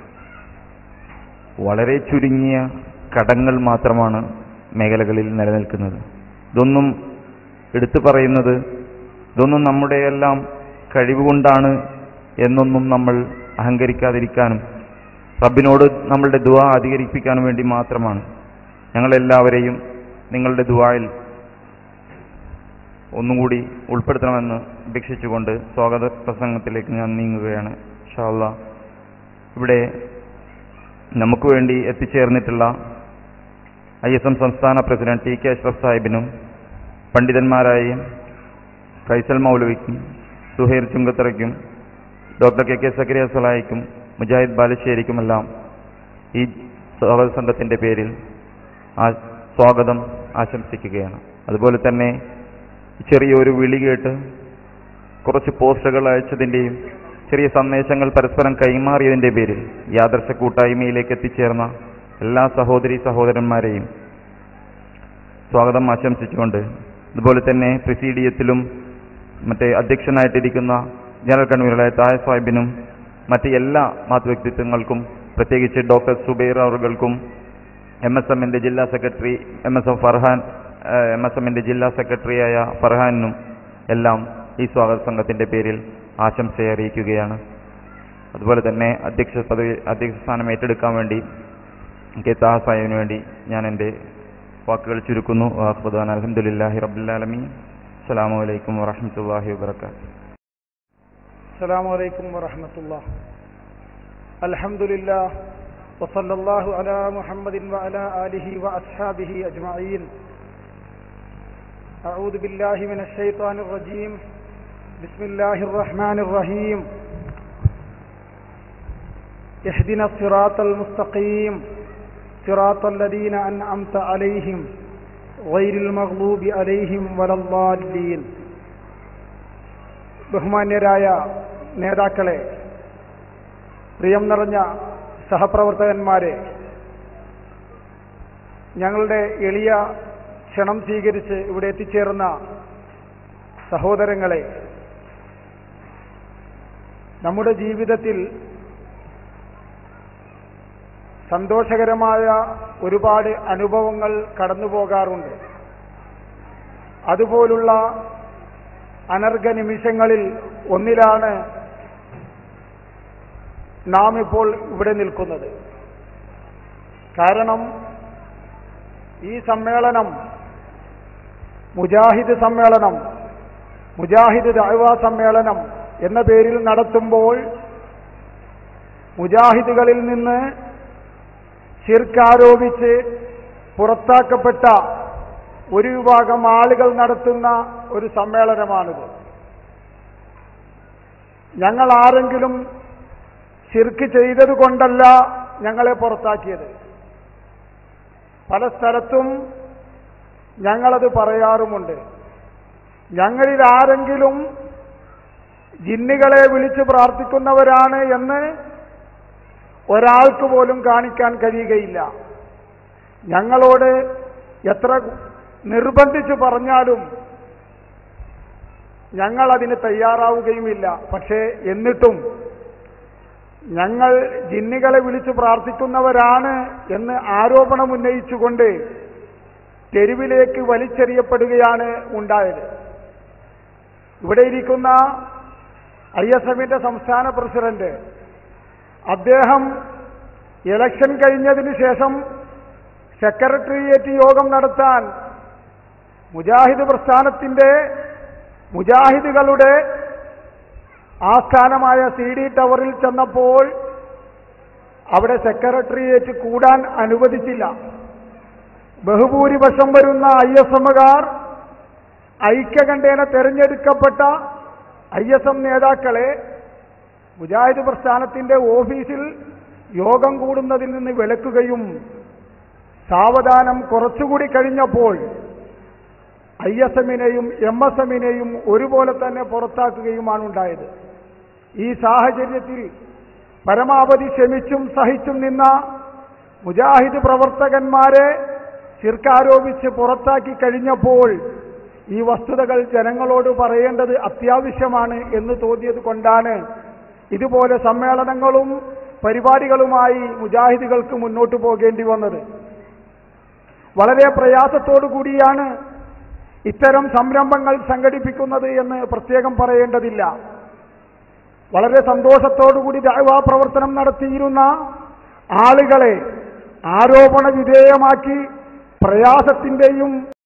വളരെ ചുരുങ്ങിയ കടങ്ങൾ മാത്രമാണ് മേഖലകളിൽ നിലനിൽക്കുന്നത് ഇതൊന്നും എടുത്തു പറയുന്നത് ഇതൊന്നും നമ്മുടെ എല്ലാം കഴിവുകൊണ്ടാണ് എന്നൊന്നും നമ്മൾ അഹങ്കരിക്കാതിരിക്കാനും റബ്ബിനോട് നമ്മളുടെ ദുവ അധികരിപ്പിക്കാനും വേണ്ടി മാത്രമാണ് ഞങ്ങളെല്ലാവരെയും നിങ്ങളുടെ ദുവായിൽ ഒന്നുകൂടി ഉൾപ്പെടുത്തണമെന്ന് അപേക്ഷിച്ചുകൊണ്ട് സ്വാഗത പ്രസംഗത്തിലേക്ക് ഞാൻ നീങ്ങുകയാണ് ഷാല്ല ഇവിടെ നമുക്ക് വേണ്ടി എത്തിച്ചേർന്നിട്ടുള്ള ഐ എസ് എം സംസ്ഥാന പ്രസിഡന്റ് ടി കെ അഷ്റഫ് സാഹിബിനും പണ്ഡിതന്മാരായ ഫൈസൽ മൗലവിക്കും സുഹൈർ ചുങ്കത്തറയ്ക്കും ഡോക്ടർ കെ കെ സക്രിയ സലായിക്കും മുജാഹിദ് ബാലുശ്ശേരിക്കുമെല്ലാം ഈ സ്വാഗത സംഘത്തിന്റെ പേരിൽ ആ സ്വാഗതം ആശംസിക്കുകയാണ് അതുപോലെ തന്നെ ചെറിയൊരു വിളി കേട്ട് കുറച്ച് പോസ്റ്ററുകൾ അയച്ചതിൻ്റെയും ചെറിയ സന്ദേശങ്ങൾ പരസ്പരം കൈമാറിയതിൻ്റെ പേരിൽ ഈ ആദർശ കൂട്ടായ്മയിലേക്ക് എത്തിച്ചേർന്ന എല്ലാ സഹോദരി സഹോദരന്മാരെയും സ്വാഗതം ആശംസിച്ചുകൊണ്ട് അതുപോലെ തന്നെ പ്രസീഡിയത്തിലും മറ്റേ അധ്യക്ഷനായിട്ടിരിക്കുന്ന ജനറൽ കൺവീനറായ തായ സാഹിബിനും മറ്റ് എല്ലാ മാതൃവ്യക്തിത്വങ്ങൾക്കും പ്രത്യേകിച്ച് ഡോക്ടർ സുബൈർ അവർകൾക്കും എം എസ് എമ്മിന്റെ ജില്ലാ secretary M S M Farhan M S എമ്മിന്റെ ജില്ലാ സെക്രട്ടറിയായ ഫർഹാനും എല്ലാം ഈ സ്വാഗത സംഘത്തിന്റെ പേരിൽ ആശംസയെ അറിയിക്കുകയാണ് അതുപോലെ തന്നെ അധ്യക്ഷ പദവി അധ്യക്ഷ സ്ഥാനം ഏറ്റെടുക്കാൻ വേണ്ടി കെ താഹ സാഹിബിന് വേണ്ടി ഞാൻ എൻ്റെ വാക്കുകൾ ചുരുക്കുന്നു വാഹുദാൻ അലഹമുല്ലാഹി റബുല്ലാലമീൻ അസ്സാം വലൈക്കും വാഹമത്തല്ലാഹി വാബർക്കാത്തു السلام عليكم ورحمة الله الحمد لله وصلى الله على محمد وعلى آله وأصحابه أجمعين أعوذ بالله من الشيطان الرجيم بسم الله الرحمن الرحيم اهدنا الصراط المستقيم صراط الذين أنعمت عليهم غير المغلوب عليهم ولا الضالين ബഹുമാന്യരായ നേതാക്കളെ പ്രിയം നിറഞ്ഞ സഹപ്രവർത്തകന്മാരെ ഞങ്ങളുടെ എളിയ ക്ഷണം സ്വീകരിച്ച് ഇവിടെ എത്തിച്ചേർന്ന സഹോദരങ്ങളെ നമ്മുടെ ജീവിതത്തിൽ സന്തോഷകരമായ ഒരുപാട് അനുഭവങ്ങൾ കടന്നു പോകാറുണ്ട് അതുപോലുള്ള അനർഘ നിമിഷങ്ങളിൽ ഒന്നിലാണ് നാം ഇപ്പോൾ ഇവിടെ നിൽക്കുന്നത് കാരണം ഈ സമ്മേളനം മുജാഹിദ് സമ്മേളനം മുജാഹിദ് ദഅവ സമ്മേളനം എന്ന പേരിൽ നടത്തുമ്പോൾ മുജാഹിദുകളിൽ നിന്ന് ശിർക്കാരോപിച്ച് പുറത്താക്കപ്പെട്ട ഒരു വിഭാഗം ആളുകൾ നടത്തുന്ന ഒരു സമ്മേളനമാണിത് ഞങ്ങൾ ആരെങ്കിലും ശിർക്ക് ചെയ്തത് കൊണ്ടല്ല ഞങ്ങളെ പുറത്താക്കിയത് പല സ്ഥലത്തും ഞങ്ങളത് പറയാറുമുണ്ട് ഞങ്ങളിൽ ആരെങ്കിലും ജിന്നുകളെ വിളിച്ച് പ്രാർത്ഥിക്കുന്നവരാണ് എന്ന് ഒരാൾക്ക് പോലും കാണിക്കാൻ കഴിയുകയില്ല ഞങ്ങളോട് എത്ര നിർബന്ധിച്ച് പറഞ്ഞാലും ഞങ്ങൾ അതിന് തയ്യാറാവുകയുമില്ല പക്ഷേ എന്നിട്ടും ഞങ്ങൾ ജിന്നുകളെ വിളിച്ച് പ്രാർത്ഥിക്കുന്നവരാണ് എന്ന് ആരോപണം ഉന്നയിച്ചുകൊണ്ട് തെരുവിലേക്ക് വലിച്ചെറിയപ്പെടുകയാണ് ഉണ്ടായത് ഇവിടെ ഇരിക്കുന്ന ഐ എസ് എമ്മിന്റെ സംസ്ഥാന പ്രസിഡന്റ് അദ്ദേഹം ഇലക്ഷൻ കഴിഞ്ഞതിന് ശേഷം സെക്രട്ടേറിയറ്റ് യോഗം നടത്താൻ മുജാഹിദ് പ്രസ്ഥാനത്തിന്റെ മുജാഹിദുകളുടെ ആസ്ഥാനമായ സി ഡി ടവറിൽ ചെന്നപ്പോൾ അവിടെ സെക്രട്ടേറിയറ്റ് കൂടാൻ അനുവദിച്ചില്ല ബഹുഭൂരിപക്ഷം വരുന്ന ഐ എസ് എമ്മുകാർ ഐക്യകണ്ഠേന തെരഞ്ഞെടുക്കപ്പെട്ട ഐ എസ് എം നേതാക്കളെ മുജാഹിദ് പ്രസ്ഥാനത്തിന്റെ ഓഫീസിൽ യോഗം കൂടുന്നതിൽ നിന്ന് വിലക്കുകയും സാവധാനം കുറച്ചുകൂടി കഴിഞ്ഞപ്പോൾ ഐ എസ് എമ്മിനെയും എം എസ് എമ്മിനെയും ഒരുപോലെ തന്നെ പുറത്താക്കുകയുമാണ് ഉണ്ടായത് ഈ സാഹചര്യത്തിൽ പരമാവധി ക്ഷമിച്ചും സഹിച്ചും നിന്ന മുജാഹിദ് പ്രവർത്തകന്മാരെ ശിർക്കാരോപിച്ച് പുറത്താക്കി കഴിഞ്ഞപ്പോൾ ഈ വസ്തുതകൾ ജനങ്ങളോട് പറയേണ്ടത് അത്യാവശ്യമാണ് എന്ന് തോന്നിയത് കൊണ്ടാണ് ഇതുപോലെ സമ്മേളനങ്ങളും പരിപാടികളുമായി മുജാഹിദുകൾക്ക് മുന്നോട്ട് പോകേണ്ടി വന്നത് വളരെ പ്രയാസത്തോടു കൂടിയാണ് ഇത്തരം സംരംഭങ്ങൾ സംഘടിപ്പിക്കുന്നത് എന്ന് പ്രത്യേകം പറയേണ്ടതില്ല വളരെ സന്തോഷത്തോടുകൂടി ദൈവാ പ്രവർത്തനം നടത്തിയിരുന്ന ആളുകളെ ആരോപണ വിധേയമാക്കി പ്രയാസത്തിന്റെയും